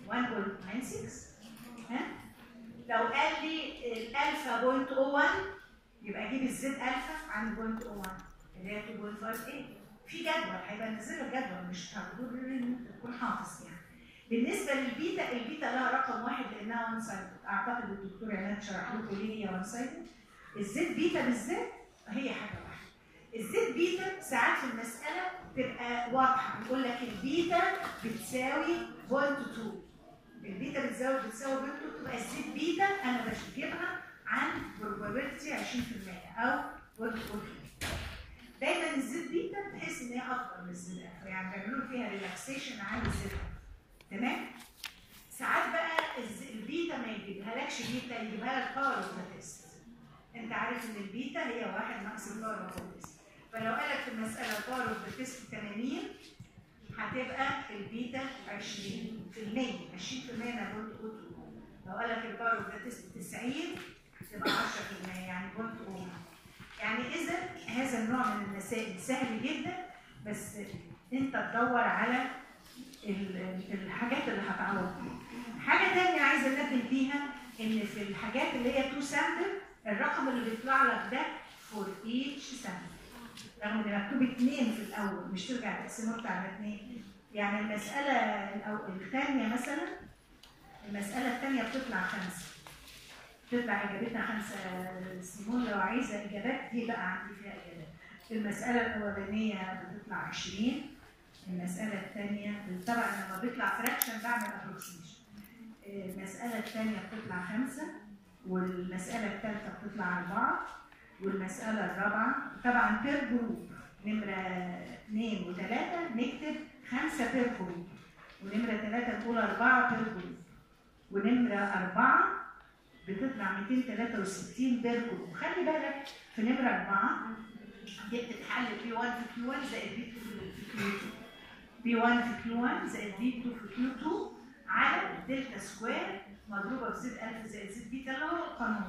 1.96 ها لو قال لي الالفا 0.01 يبقى اجيب الزد الفا عند 0.01 اللي هي 2.58 في جدول هيبقى نزل لك جدول مش هتقول ان انت تكون حافظ يعني بالنسبه للبيتا البيتا لها رقم واحد لانها وان سايد اعتقد الدكتور عماد شرح لكم ليه هي وان سايد الزد بيتا بالذات هي حاجه واحده الزد بيتا ساعات في المساله تبقى واضحه يقول لك البيتا بتساوي 0.2 البيتا بتساوي بتساوي 0.2 تبقى الزد بيتا انا بجيبها عن probability 20% او 1.2 دايما الزد بيتا تحس ان هي اكبر من الزد الفا يعني بيعملوا فيها ريلاكسيشن عن الزد الفا تمام ساعات بقى الز- البيتا ما يجيبهالكش بيتا يجيبها لك باور اوف ذا تيست انت عارف ان البيتا هي واحد ناقص الباور اوف ذا تيست فلو قالك في المساله باور اوف ذا تيست 80 هتبقى البيتا 20 في المية 20% انا قلت قلت لو قالك الباور اوف ذا تيست 90 تبقى 10% يعني بونت اوفر يعني اذا هذا النوع من المسائل سهل جدا بس انت تدور على ال- ال- الحاجات اللي هتعوض بيها. حاجه تانية عايزه انبه بيها ان في الحاجات اللي هي تو سامبل الرقم اللي بيطلع لك ده فور ايتش سامبل رغم ان مكتوب اثنين في الاول مش ترجع تقسمه على اثنين يعني المساله الأو- الثانيه مثلا المساله الثانيه بتطلع خمسه تطلع اجابتها خمسه سيمون لو عايزه اجابات دي بقى عندي فيها اجابات المساله الاولانيه بتطلع 20 المساله الثانيه طبعا لما بيطلع فراكشن بعمل ابروكسيميشن المساله الثانيه بتطلع خمسه والمساله الثالثه بتطلع اربعه والمساله الرابعه طبعا بير جروب نمره اثنين وثلاثه نكتب خمسه بير جروب ونمره ثلاثه نقول اربعه بير جروب ونمره اربعه بتطلع 263 بير جروب خلي بالك في نمره اربعه دي بتتحل بي 1 في كيو 1 زائد بي 2 في كيو 2 بي 1 في كيو 1 زائد بي 2 في كيو 2 على دلتا سكوير مضروبه في زد الفا زائد زد بيتا اللي هو القانون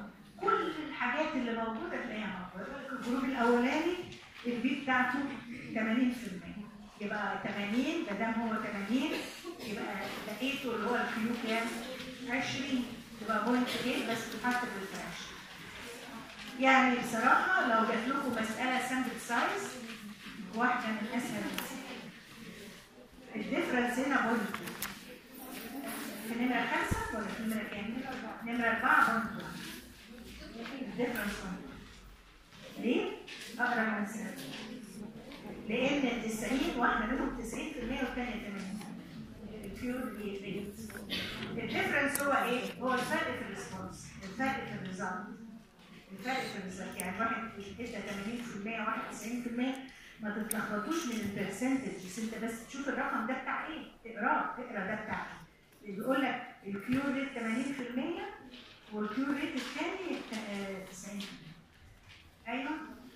كل الحاجات اللي موجوده تلاقيها موجوده الجروب الاولاني البي بتاعته 80% يبقى 80 ما دام هو 80 يبقى لقيته اللي هو الكيو كام 20 تبقى بوينت 8 بس تحط بالفراش يعني بصراحه لو جات لكم مساله سامبل سايز واحده من اسهل المسائل الديفرنس هنا بوينت 2 في نمرة خمسة ولا في نمرة كام؟ نمرة أربعة بوينت 1 الديفرنس بوينت ليه؟ أقرأ عن السنة لأن التسعين واحدة منهم 90% والثانية 80 الفيول ريت الديفرنس هو إيه؟ هو الفرق في الريسبونس الفرق في الريزلت الفرق في الريزلت يعني واحد ادى 80% واحد 90% ما تتلخبطوش من البرسنتج بس انت بس تشوف الرقم ده بتاع ايه تقراه تقرا ده بتاع ايه بيقول لك الكيو ريت 80% والكيو ريت الثاني 90% ايوه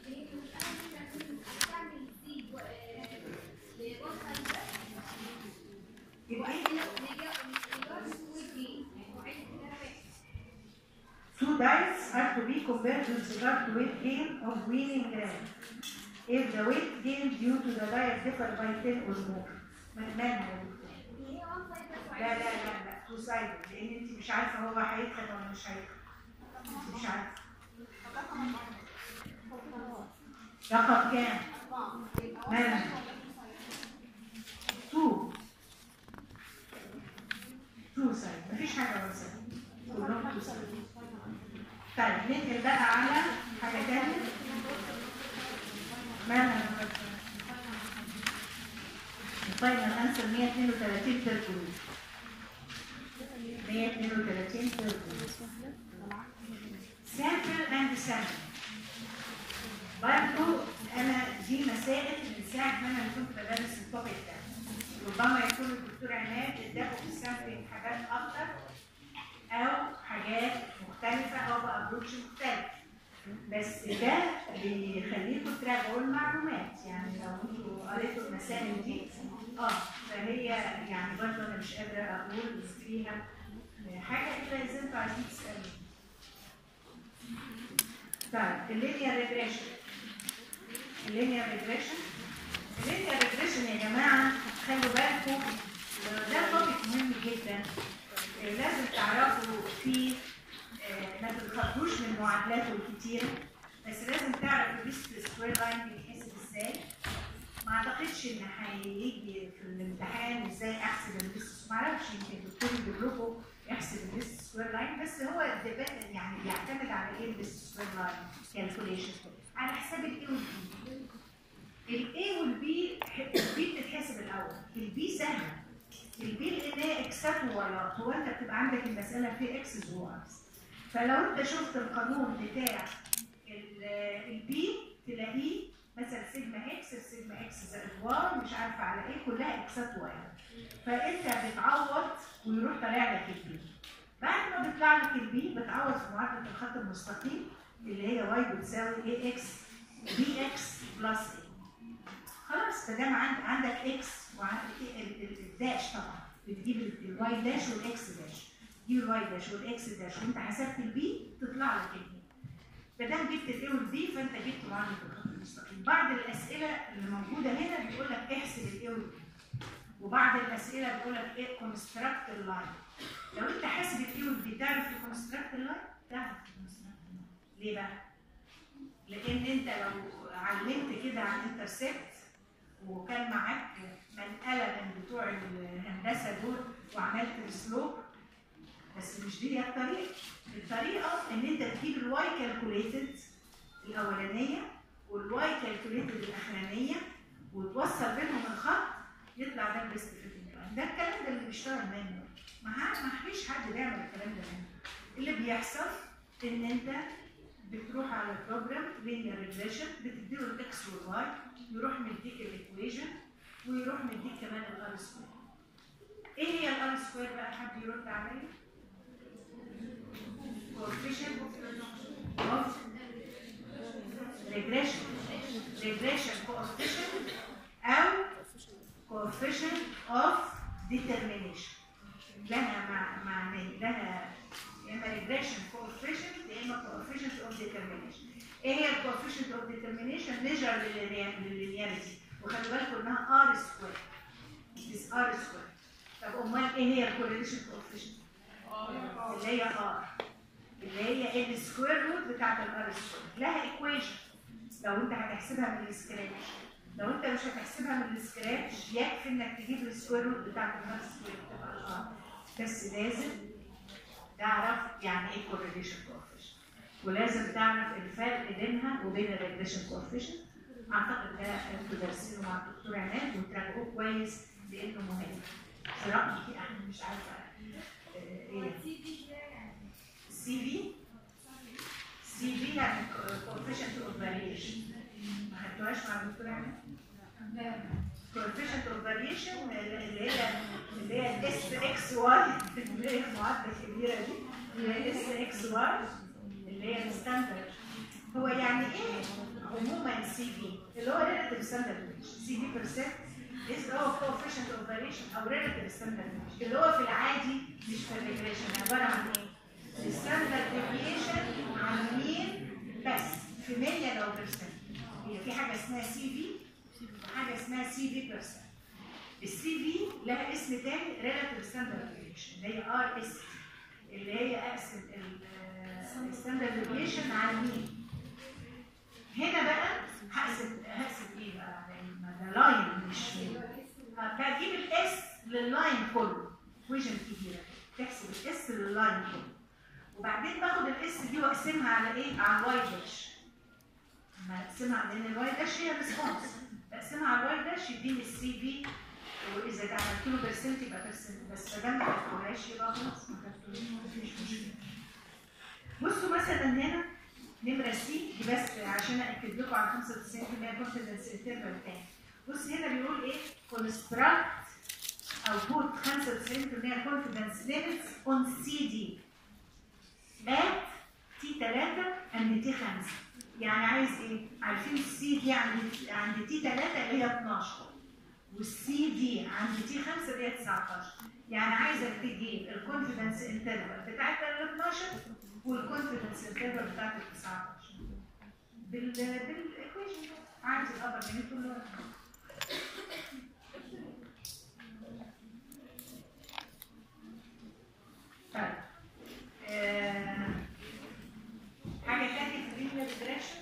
يبقى Two diets are to be compared with regard to weight gain of weaning gram. If the weight gain due to the diet differ by 10 or more. ما- مالها يا دكتور؟ لا لا لا لا تو سايد لان انت مش عارفه هو هيدخل ولا مش هيدخل انت مش عارفه رقم كام؟ مالها؟ تو تو سايد مفيش حاجه ولا سايد كلهم تو سايد طيب ننقل بقى على حاجه تانية مالها الفاينل انسر 132 تربول 132 تربول سامبل اند سامبل برضو انا دي مسائل من ساعه ما انا كنت بدرس التوبيك ده ربما يكون الدكتور عماد اداكم في السامبلينج حاجات اكتر او حاجات مختلفه او بابروتش مختلف بس ده بيخليكم تراجعوا المعلومات يعني لو انتوا قريتوا المسائل دي اه فهي يعني برضه انا مش قادره اقول فيها حاجه الا اذا انتوا عايزين تسالوا طيب اللينير ريجريشن اللينير ريجريشن اللينير ريجريشن يا جماعه خلوا بالكم ده توبيك مهم جدا آه، لازم تعرفوا فيه آه، ما تتخضوش من معادلاته الكتيره بس لازم تعرف البيست سكوير لاين بيتحسب ازاي ما اعتقدش ان هيجي في الامتحان ازاي احسب البيست ما اعرفش يمكن الدكتور يجيب لكم يحسب البيست سكوير لاين بس هو الدبا- يعني بيعتمد على ايه البيست سكوير لاين كالكوليشن على حساب الاي والبي الاي والبي البي بتتحسب الاول البي سهله البي لان هي اكسات ووايات هو انت بتبقى عندك المساله في اكسز ووايز فلو انت شفت القانون بتاع ال- البي تلاقيه مثلا سيجما اكس سيجما اكس زائد واي مش عارفه على ايه كلها اكسات واي فانت بتعوض ويروح طالع لك البي بعد ما بيطلع لك البي بتعوض في معادله الخط المستقيم اللي هي واي بتساوي اي اكس بي اكس بلس اي خلاص فدام عند عندك اكس وعندك ال- ال- الداش طبعا بتجيب ال- الواي داش والاكس داش تجيب الواي داش والاكس داش وانت حسبت البي تطلع لك البي فدام جبت الاي والبي فانت جبت معادله الخط المستقيم بعض الاسئله اللي موجوده هنا بيقول لك احسب الاي والبي وبعض الاسئله بيقول لك ايه كونستراكت اللاين لو انت حاسب الاي والبي تعرف تكونستراكت اللاين تعرف تكونستراكت اللاين ليه بقى؟ لان انت لو علمت كده على الانترسبت وكان معاك منقله من بتوع الهندسه دول وعملت السلوب بس مش دي هي الطريقه الطريقه ان انت تجيب الواي كالكوليتد الاولانيه والواي كالكوليتد الاخرانيه وتوصل بينهم الخط يطلع ده البيست فيتنج لاين ده الكلام ده اللي بيشتغل مانيوال ما ها- ما فيش حد بيعمل الكلام ده مانيوال اللي بيحصل ان انت بتروح على البروجرام لينير ريجريشن بتديله الاكس والواي يروح مديك الايكويشن ويروح مديك كمان الار سكوير ايه هي الار سكوير بقى حد يرد عليا coefficient of regression regression coefficient او coefficient of determination لها مع- معنى لها يا اما regression coefficient يا اسمها coefficient اوف determination ايه هي الكوفيشنت اوف ديترمينيشن ميجر لللينياريتي وخلي بالكم انها ار سكوير is ار سكوير طب امال ايه هي الكورليشن كوفيشنت اللي هي ار اللي هي السكوير روت بتاعت الار سكوير لها ايكويشن لو انت هتحسبها من السكراتش لو انت مش هتحسبها من السكراتش يكفي انك تجيب السكوير روت بتاعت الار سكوير تبقى الار بس لازم تعرف يعني ايه كورليشن كوفيشنت ولازم تعرف الفرق بينها وبين الريجريشن كوفيشنت اعتقد ده انتوا دارسينه مع الدكتور عماد وتراجعوه كويس لانه مهم في رايي يعني مش عارفه آه، ايه سي في سي في يعني coefficient of variation ما خدتوهاش مع الدكتور عماد؟ coefficient of variation اللي هي اللي هي الاس اكس واي اللي هي المعادله الكبيره دي اللي هي اس اكس واي اللي هي الستاندرد هو يعني ايه عموما سي في اللي هو relative standard سي في بيرسنت is هو coefficient of variation او relative standard اللي هو في العادي مش في الريجريشن عباره عن ايه؟ الستاندرد ديفيشن عن مين بس في 100 لو بيرسنت هي في حاجه اسمها سي في وحاجه اسمها سي في بيرسنت السي في لها اسم تاني relative standard deviation اللي هي ار اس اللي هي اقسم الستاندرد ديفيشن على مين هنا بقى هقسم هقسم ايه بقى لأن ده لاين مش بجيب الاس لللاين كله ايكويشن كبيره تحسب الاس لللاين كله وبعدين باخد الاس دي واقسمها على ايه على الواي داش لما اقسمها لان الواي داش هي الريسبونس بقسمها على الواي داش يديني السي في واذا ده عملت له برسنت يبقى برسنت بس ما دام ما خدتوهاش يبقى خلاص ما خدتوهاش مفيش مشكله بصوا مثلا هنا نمره سي دي بس عشان اكد لكم على 95% كونفدنس انترفال بتاعي بص هنا بيقول ايه كونستراكت او بوت 95% كونفدنس ليميتس اون سي دي ات تي 3 اند تي 5 يعني عايز ايه؟ عارفين السي دي عند عند تي 3 اللي هي 12 والسي دي عند تي 5 اللي هي 19 يعني عايزك تجيب الكونفدنس انترفال بتاعت ال 12 والكونفدنس انترفال بتاعت ال 19 بال بالايكويشن عايز الابر ليميت واللور طيب آه، حاجه ثانيه في اللينير ريجريشن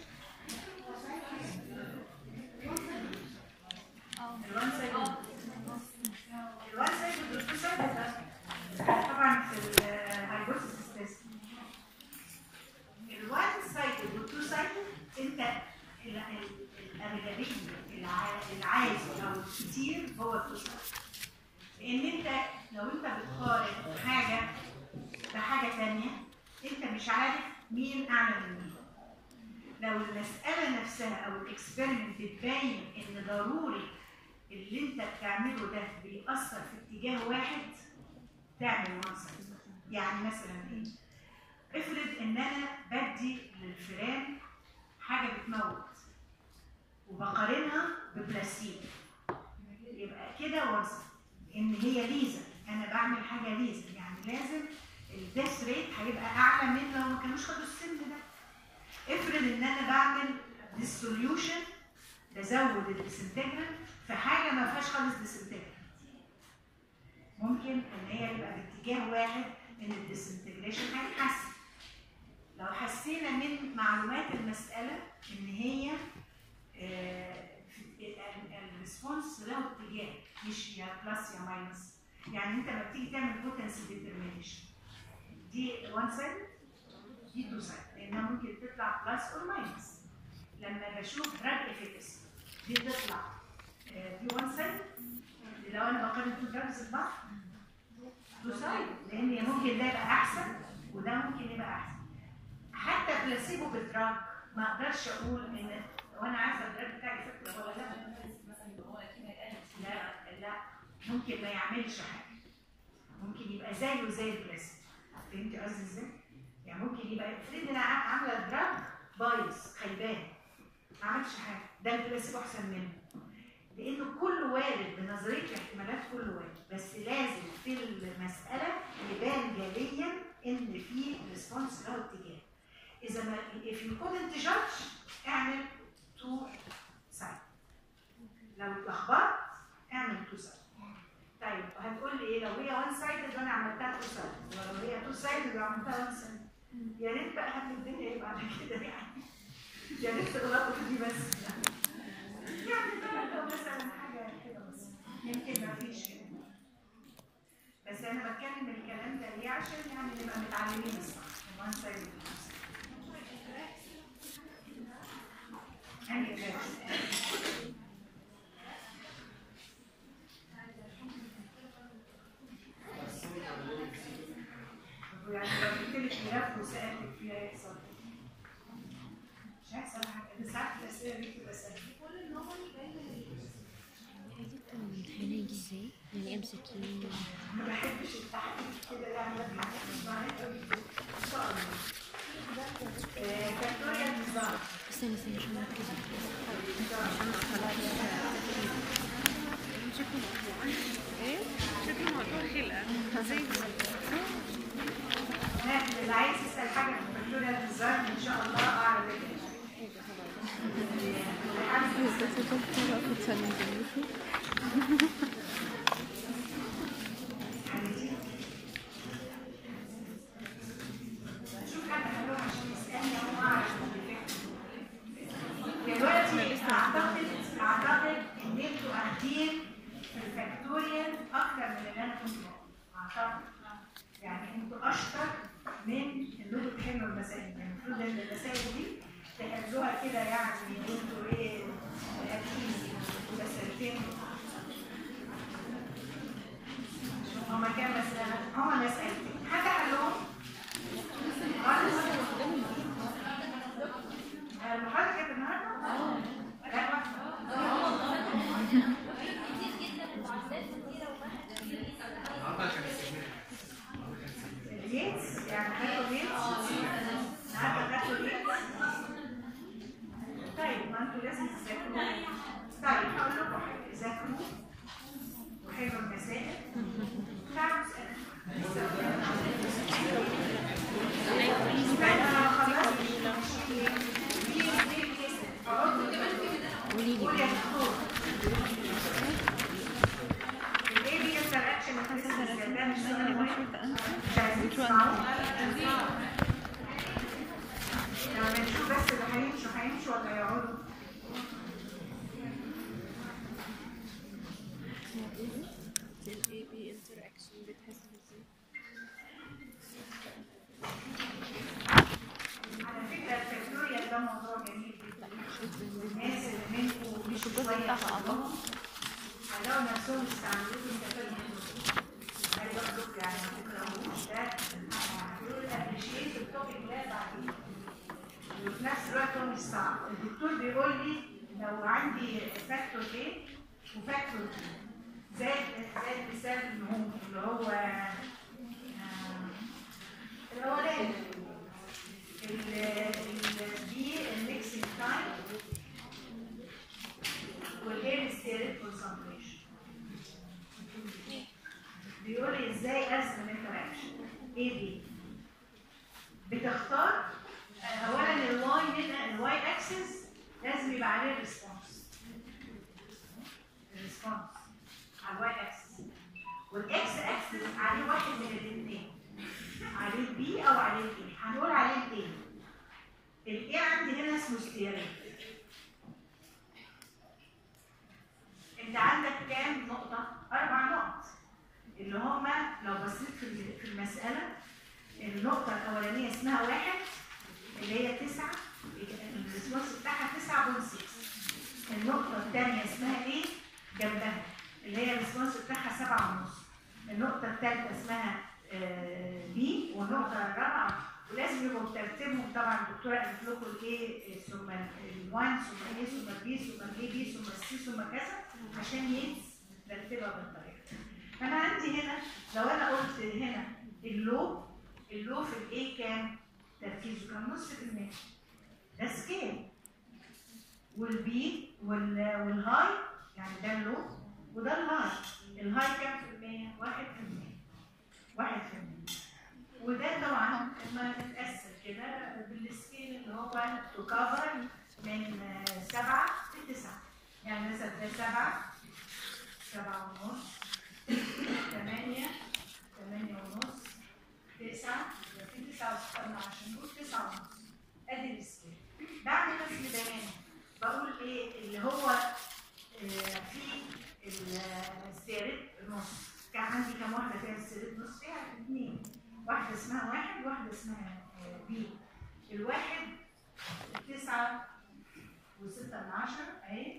الوان سايد الوان سايد والتو سايد طبعا في الهايبوثيسيس تيست الوان سايد والتو سايد انت ال- ال- الاغلبيه الع- العادي او الكتير هو التو سايد لان انت لو انت بتقارن حاجه بحاجه ثانيه انت مش عارف مين اعلى من مين لو المساله نفسها او الاكسبيرمنت بتبين ان ضروري اللي انت بتعمله ده بيأثر في اتجاه واحد تعمل منصب يعني مثلا ايه افرض ان انا بدي للفئران حاجه بتموت وبقارنها ببلاسيبو يبقى كده وصف ان هي ليزر انا بعمل حاجه ليزر يعني لازم الديث ريت هيبقى اعلى من لو ما كانوش خدوا السن ده افرض ان انا بعمل ديسوليوشن بزود الديسنتجرال في حاجه ما فيهاش خالص ديسنتجرال ممكن ان هي يبقى باتجاه واحد ان الديسنتجريشن هيتحسن لو حسينا من معلومات المساله ان هي آه، في- ال- الريسبونس له اتجاه مش يا بلس يا ماينس يعني انت لما بتيجي تعمل بوتنسي ديترمينيشن دي وان سايد دي تو سايد لانها ممكن تطلع بلس اور ماينس لما بشوف دراج افكس دي تطلع آه، دي وان سايد لو انا بقارن تو دراجز ببعض تو سايد لان هي ممكن ده يبقى احسن وده ممكن يبقى احسن حتى بلاسيبو بالدراج ما اقدرش اقول ان وانا عارفه الدراج بتاعي فكره ولا لا لا لا ممكن ما يعملش حاجه ممكن يبقى زيه زي البلاسيبو فهمتي قصدي ازاي؟ يعني ممكن يبقى افرض ان انا عامله دراج بايظ خيبان ما عملش حاجه ده البلاسيبو احسن منه لانه كل وارد بنظريه الاحتمالات كل وارد بس لازم في المساله يبان جليا ان في ريسبونس له اتجاه اذا ما if you couldn't judge اعمل two side لو اتلخبطت اعمل two side طيب هتقول لي ايه لو هي وان سايد وانا عملتها تو سايد ولو هي تو سايد يبقى عملتها وان سايد يا ريت بقى هات الدنيا يبقى على كده يعني يا ريت تغلطوا في دي بس يعني بقى لو مثلا حاجه كده بس يمكن ما فيش كده بس انا بتكلم الكلام ده ليه عشان يعني نبقى متعلمين الصح وان سايد يعني يعني لو جبت لك ملف وسالتك فيها يحصل إيه؟ مش هيحصل حاجه بس ساعات الاسئله دي بتبقى سهله هنيجي ازاي؟ يعني امسك يمين ما بحبش التحقيق كده يعني بضحك معاك قوي ان شاء الله آه، فاكتوريال نظام استنى استنى عشان مركزة ايه شكله موضوع حلقه زي ها، اللي عايز يسال حاجه في فاكتوريال نظام ان شاء الله اعرف ايه شوف حد هيروح عشان يسالني او اعرف دلوقتي اعتقد اعتقد ان انتوا اخدين في الفاكتوريال اكتر من اللي انا كنت بقوله اعتقد يعني انتوا اشطر من انكم تحلوا المسائل يعني المفروض ان المسائل دي تحلوها كده يعني انتوا ايه اكيد مسألتين هما كام مسألة؟ هما مسألتين حد حلهم؟ خالص؟ المحاضرة كانت النهارده؟ اه لا واحدة اليتس يعني خدوا اليتس النهارده خدوا اليتس طيب ما انتوا لازم تذاكروا طيب هقول لكم حاجه ذاكروا وحلوا المسائل تعالوا اسالوا انا خلصت في في كيس خلاص قولي قول لي يا دكتور ايه دي الانتراكشن اللي مش مش عايزين تسمعوا لما نشوف بس اللي هيمشوا هيمشوا ولا يقعدوا الاي بي انتراكشن بتحسب ازاي على فكرة الفاكتوريال ده موضوع جميل جدا الناس اللي منكم مش شوية عندهم هيلاقوا نفسهم يستعملوه في التفاهم عايز اقول لكم يعني ما تكرهوش ده هتقول ابريشيت التوبيك ده بعدين وفي نفس الوقت هو مش صعب الدكتور بيقول لي لو عندي فاكتور A وفاكتور B زائد زائد مثال المهم اللي هو آه، الاولاني البي الميكسنج تايم والهير ستيريد كونسنتريشن بيقول لي ازاي ارسم الانتراكشن ايه دي بتختار آه، اولا الواي هنا الواي اكسس لازم يبقى عليه الريسبونس الريسبونس على الواي اكسس والاكس اكسس عليه واحد من الاثنين عليه البي او عليه الاي هنقول عليه الاي الاي عندي هنا اسمه ستيريد انت عندك كام نقطة؟ أربع نقط اللي هما لو بصيت في ال- في المسألة النقطة الأولانية اسمها واحد اللي هي تسعة الريسبونس بتاعها تسعة بوينت سكس النقطة الثانية اسمها ايه؟ جنبها اللي هي الريسبونس بتاعها سبعة ونص النقطة الثالثة اسمها بي والنقطة الرابعة ولازم يبقوا بترتيبهم طبعا الدكتورة قالت لكم الايه ثم ال1 ثم الاي ثم البي ثم الاي بي ثم السي ثم كذا عشان يترتبها بالطريقة فأنا عندي هنا لو أنا قلت هنا اللو اللو في الايه كام؟ تركيزه كام نص في المية ده سكيل والبي وال- والهاي يعني ده اللو وده الهاي الهاي كام في المية؟ واحد في المية واحد في المية وده طبعا لما تتقسم كده بالسكيل تكفر من آه، سبعة لتسعة يعني مثلا ده سبعة سبعة ونص ثمانية ثمانية ونص تسعة يبقى في تسعة وستة عشان نقول تسعة ونص ادي السكيل بعد قسم بيان بقول ايه اللي هو آه، في السيارات نص كان عندي كم واحدة فيها السيارات نص فيها اثنين واحدة اسمها واحد واحدة اسمها آه، بي الواحد تسعة وستة من عشرة اهي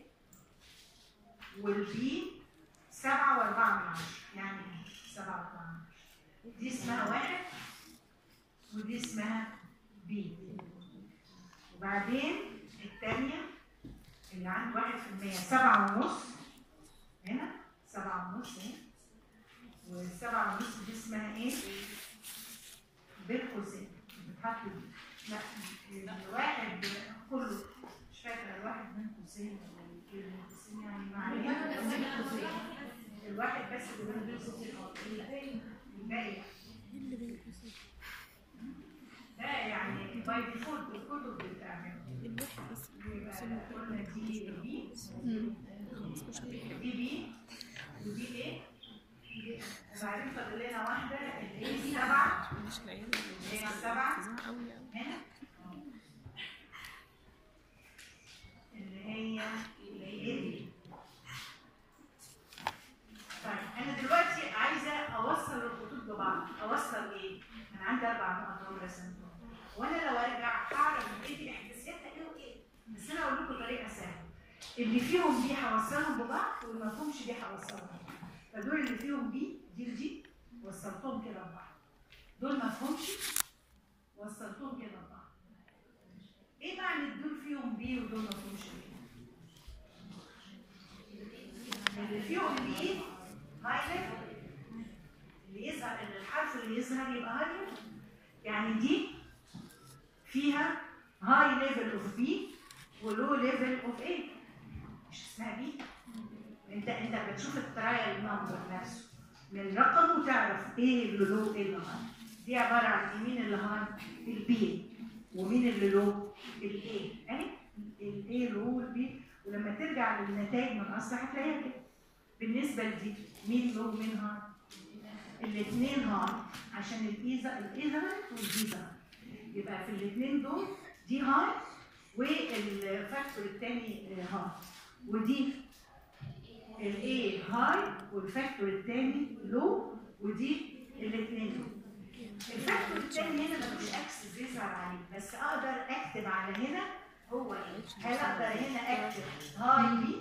والبي سبعة وأربعة من عشرة يعني إيه؟ سبعة وأربعة من عشرة دي اسمها واحد ودي اسمها بي وبعدين الثانية اللي عند واحد في المية سبعة ونص هنا سبعة ونص اهي والسبعة ونص دي اسمها ايه؟ بين قوسين بتحط دي لا الواحد كله مش فاكرة الواحد بين قوسين ولا بين قوسين يعني معناها بين قوسين الواحد بس اللي بين قوسين الباقي الباقي ده يعني باي ديفولت الكتب بتعمل يبقى قلنا دي بي دي بي ودي ايه؟ وبعدين فاضل لنا واحدة اللي هي السبعة اللي هي السبعة هنا اللي هي اللي هي دي طيب انا دلوقتي عايزه اوصل الخطوط ببعض اوصل ايه؟ انا عندي اربع نقط اهو رسمتهم وانا لو ارجع هعرف ايه دي احداثياتها ايه وايه بس انا اقول لكم طريقه سهله اللي فيهم دي هوصلهم ببعض واللي ما فيهمش دي هوصلهم ببعض. فدول اللي فيهم دي دي ودي وصلتهم كده ببعض دول ما فيهمش وصلتهم كده ببعض ايه معنى دول فيهم بي ودول ما فيهمش بي؟ اللي فيهم بي هاي ليفل اللي يظهر ان الحرف اللي يظهر يبقى هاي ليفل يعني دي فيها هاي ليفل اوف بي ولو ليفل اوف ايه مش اسمها بي انت انت بتشوف الترايل نمبر نفسه من رقم وتعرف ايه اللي له ايه اللي هاي دي عباره عن مين اللي هاي البي ومين اللي له الايه اهي الايه له والبي ولما ترجع للنتائج من اصل هتلاقيها كده بالنسبه لدي مين له ومين هاي الاثنين هاي عشان الاي الاي ظهرت والبي ظهرت يبقى في الاثنين دول دي هاي والفاكتور الثاني هاي ودي الاي هاي والفاكتور الثاني لو ودي الاثنين لو الفاكتور الثاني هنا ملوش اكس بيظهر عليه بس اقدر اكتب على هنا هو ايه؟ هل اقدر هنا اكتب هاي بي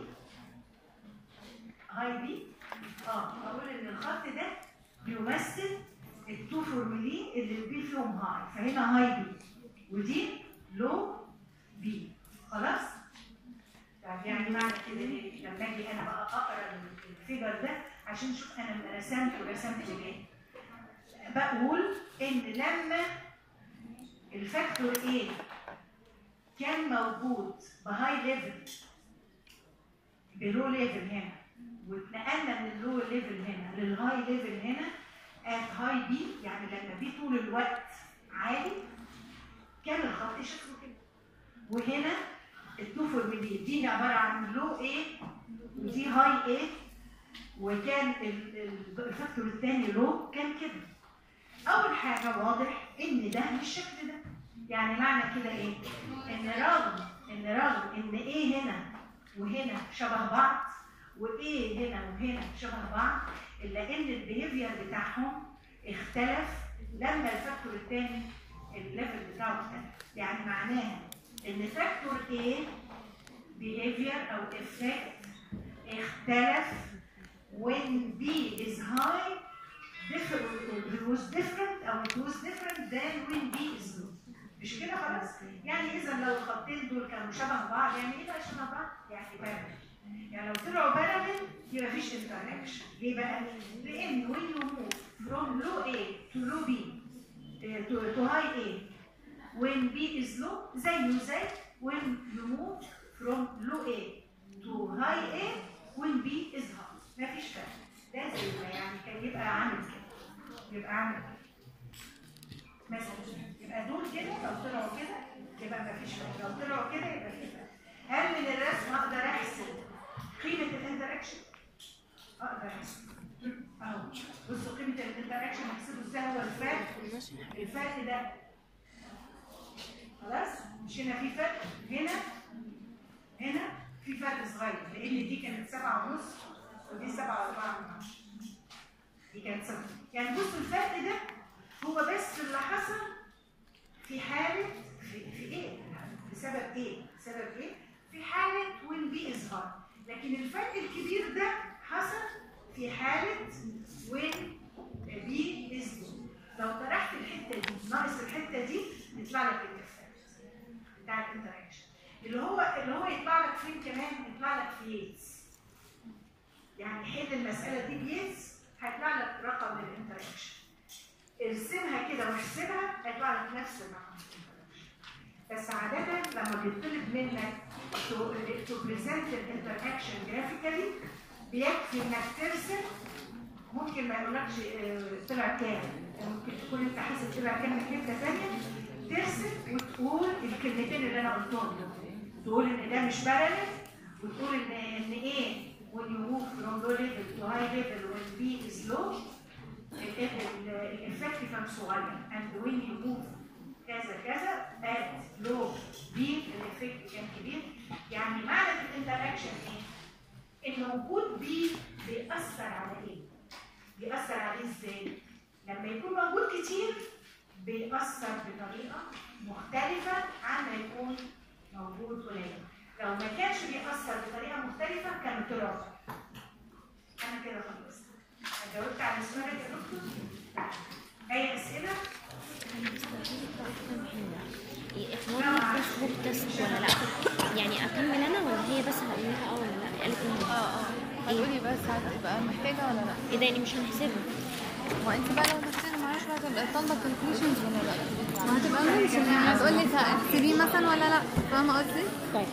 هاي بي اه اقول ان الخط ده بيمثل التو فورمولين اللي البي فيهم هاي فهنا هاي بي ودي لو بي خلاص؟ طب يعني معنى كده ايه؟ لما اجي انا بقى اقرا الفيجر ده عشان اشوف انا رسمته رسمته ليه؟ بقول ان لما الفاكتور A كان موجود بهاي ليفل بلو ليفل هنا واتنقلنا من اللو ليفل هنا للهاي ليفل هنا at هاي بي يعني لما بي طول الوقت عالي كان الخط شكله كده وهنا التو فورمولين دي عباره عن لو A ودي هاي A وكان ال- ال- الفاكتور الثاني لو كان كده اول حاجه واضح ان ده بالشكل ده يعني معنى كده ايه ان رغم ان رغم ان ايه هنا وهنا شبه بعض وايه هنا وهنا شبه بعض الا ان البيهيفير بتاعهم اختلف لما الفاكتور الثاني الليفل بتاعه اختلف يعني معناها ان فاكتور A behavior او effect اختلف when B is high different it was different او it was different than when B is low مش كده خلاص يعني اذا لو الخطين دول كانوا شبه بعض يعني ايه بقى شبه بعض يعني بارل يعني لو طلعوا بارل يبقى مفيش انتراكشن ليه بقى لان when you move from low A to low B uh, to, to high A when B is low زيه زي when you move from low A to high A when B is high مفيش فرق لازم يبقى يعني كان يبقى عامل كده يبقى عامل كده مثلا يبقى دول كده لو طلعوا كده يبقى ما فيش فرق لو طلعوا كده يبقى في فرق هل من الرسم اقدر احسب قيمه الانتراكشن اقدر احسب اهو بصوا قيمه الانتراكشن احسبه ازاي هو الفرق الفرق ده خلاص مش هنا في فرق هنا هنا في فرق صغير لان دي كانت سبعة ونص ودي سبعة وأربعة من عشرة دي كانت سبعة يعني بصوا الفرق ده هو بس اللي حصل في حالة في, في ايه؟ بسبب ايه؟ بسبب ايه؟ في حالة وين بي اظهار لكن الفرق الكبير ده حصل في حالة وين بي اظهار لو طرحت الحتة دي ناقص الحتة دي يطلع لك الافكت بتاع الانتراكشن اللي هو اللي هو يطلع لك فين كمان يطلع لك في ييتس يعني حل المسألة دي بييتس هيطلع لك رقم الانتراكشن ارسمها كده واحسبها هيطلع لك نفس الرقم بس عادة لما بيطلب منك to present الانتراكشن جرافيكالي بيكفي انك ترسم ممكن ما يقولكش آه، طلع كام ممكن تكون انت حاسب طلع كام من حته ثانيه ترسم وتقول الكلمتين اللي انا قلتهم دول. تقول ان ده مش بارلل وتقول ان ان ايه when you move from low level to high level when B is low الافكت كان صغير and when you move كذا كذا at low B الافكت كان كبير يعني معنى الانتراكشن ايه؟ ان وجود بي بيأثر على ايه؟ بيأثر عليه ازاي؟ لما يكون موجود كتير بيأثر بطريقة مختلفة عن ما يكون موجود قليل. لو ما كانش بيأثر بطريقة مختلفة كان طلع أنا كده خلصت. جاوبت على سؤالك يا دكتور؟ أي أسئلة؟ اخواني فيسبوك تيست ولا لا يعني اكمل انا ولا هي بس هقول لها اه ولا لا قالت ان اه اه هتقولي بس هتبقى محتاجة ولا لا ايه ده يعني مش هنحسبها ما انت بقى لو تحسبي معاش هتبقى طالبة كالكوليشنز ولا لا ما هتبقى منشن يعني هتقول لك هتحسبيه مثلا ولا لا فاهمة قصدي؟ طيب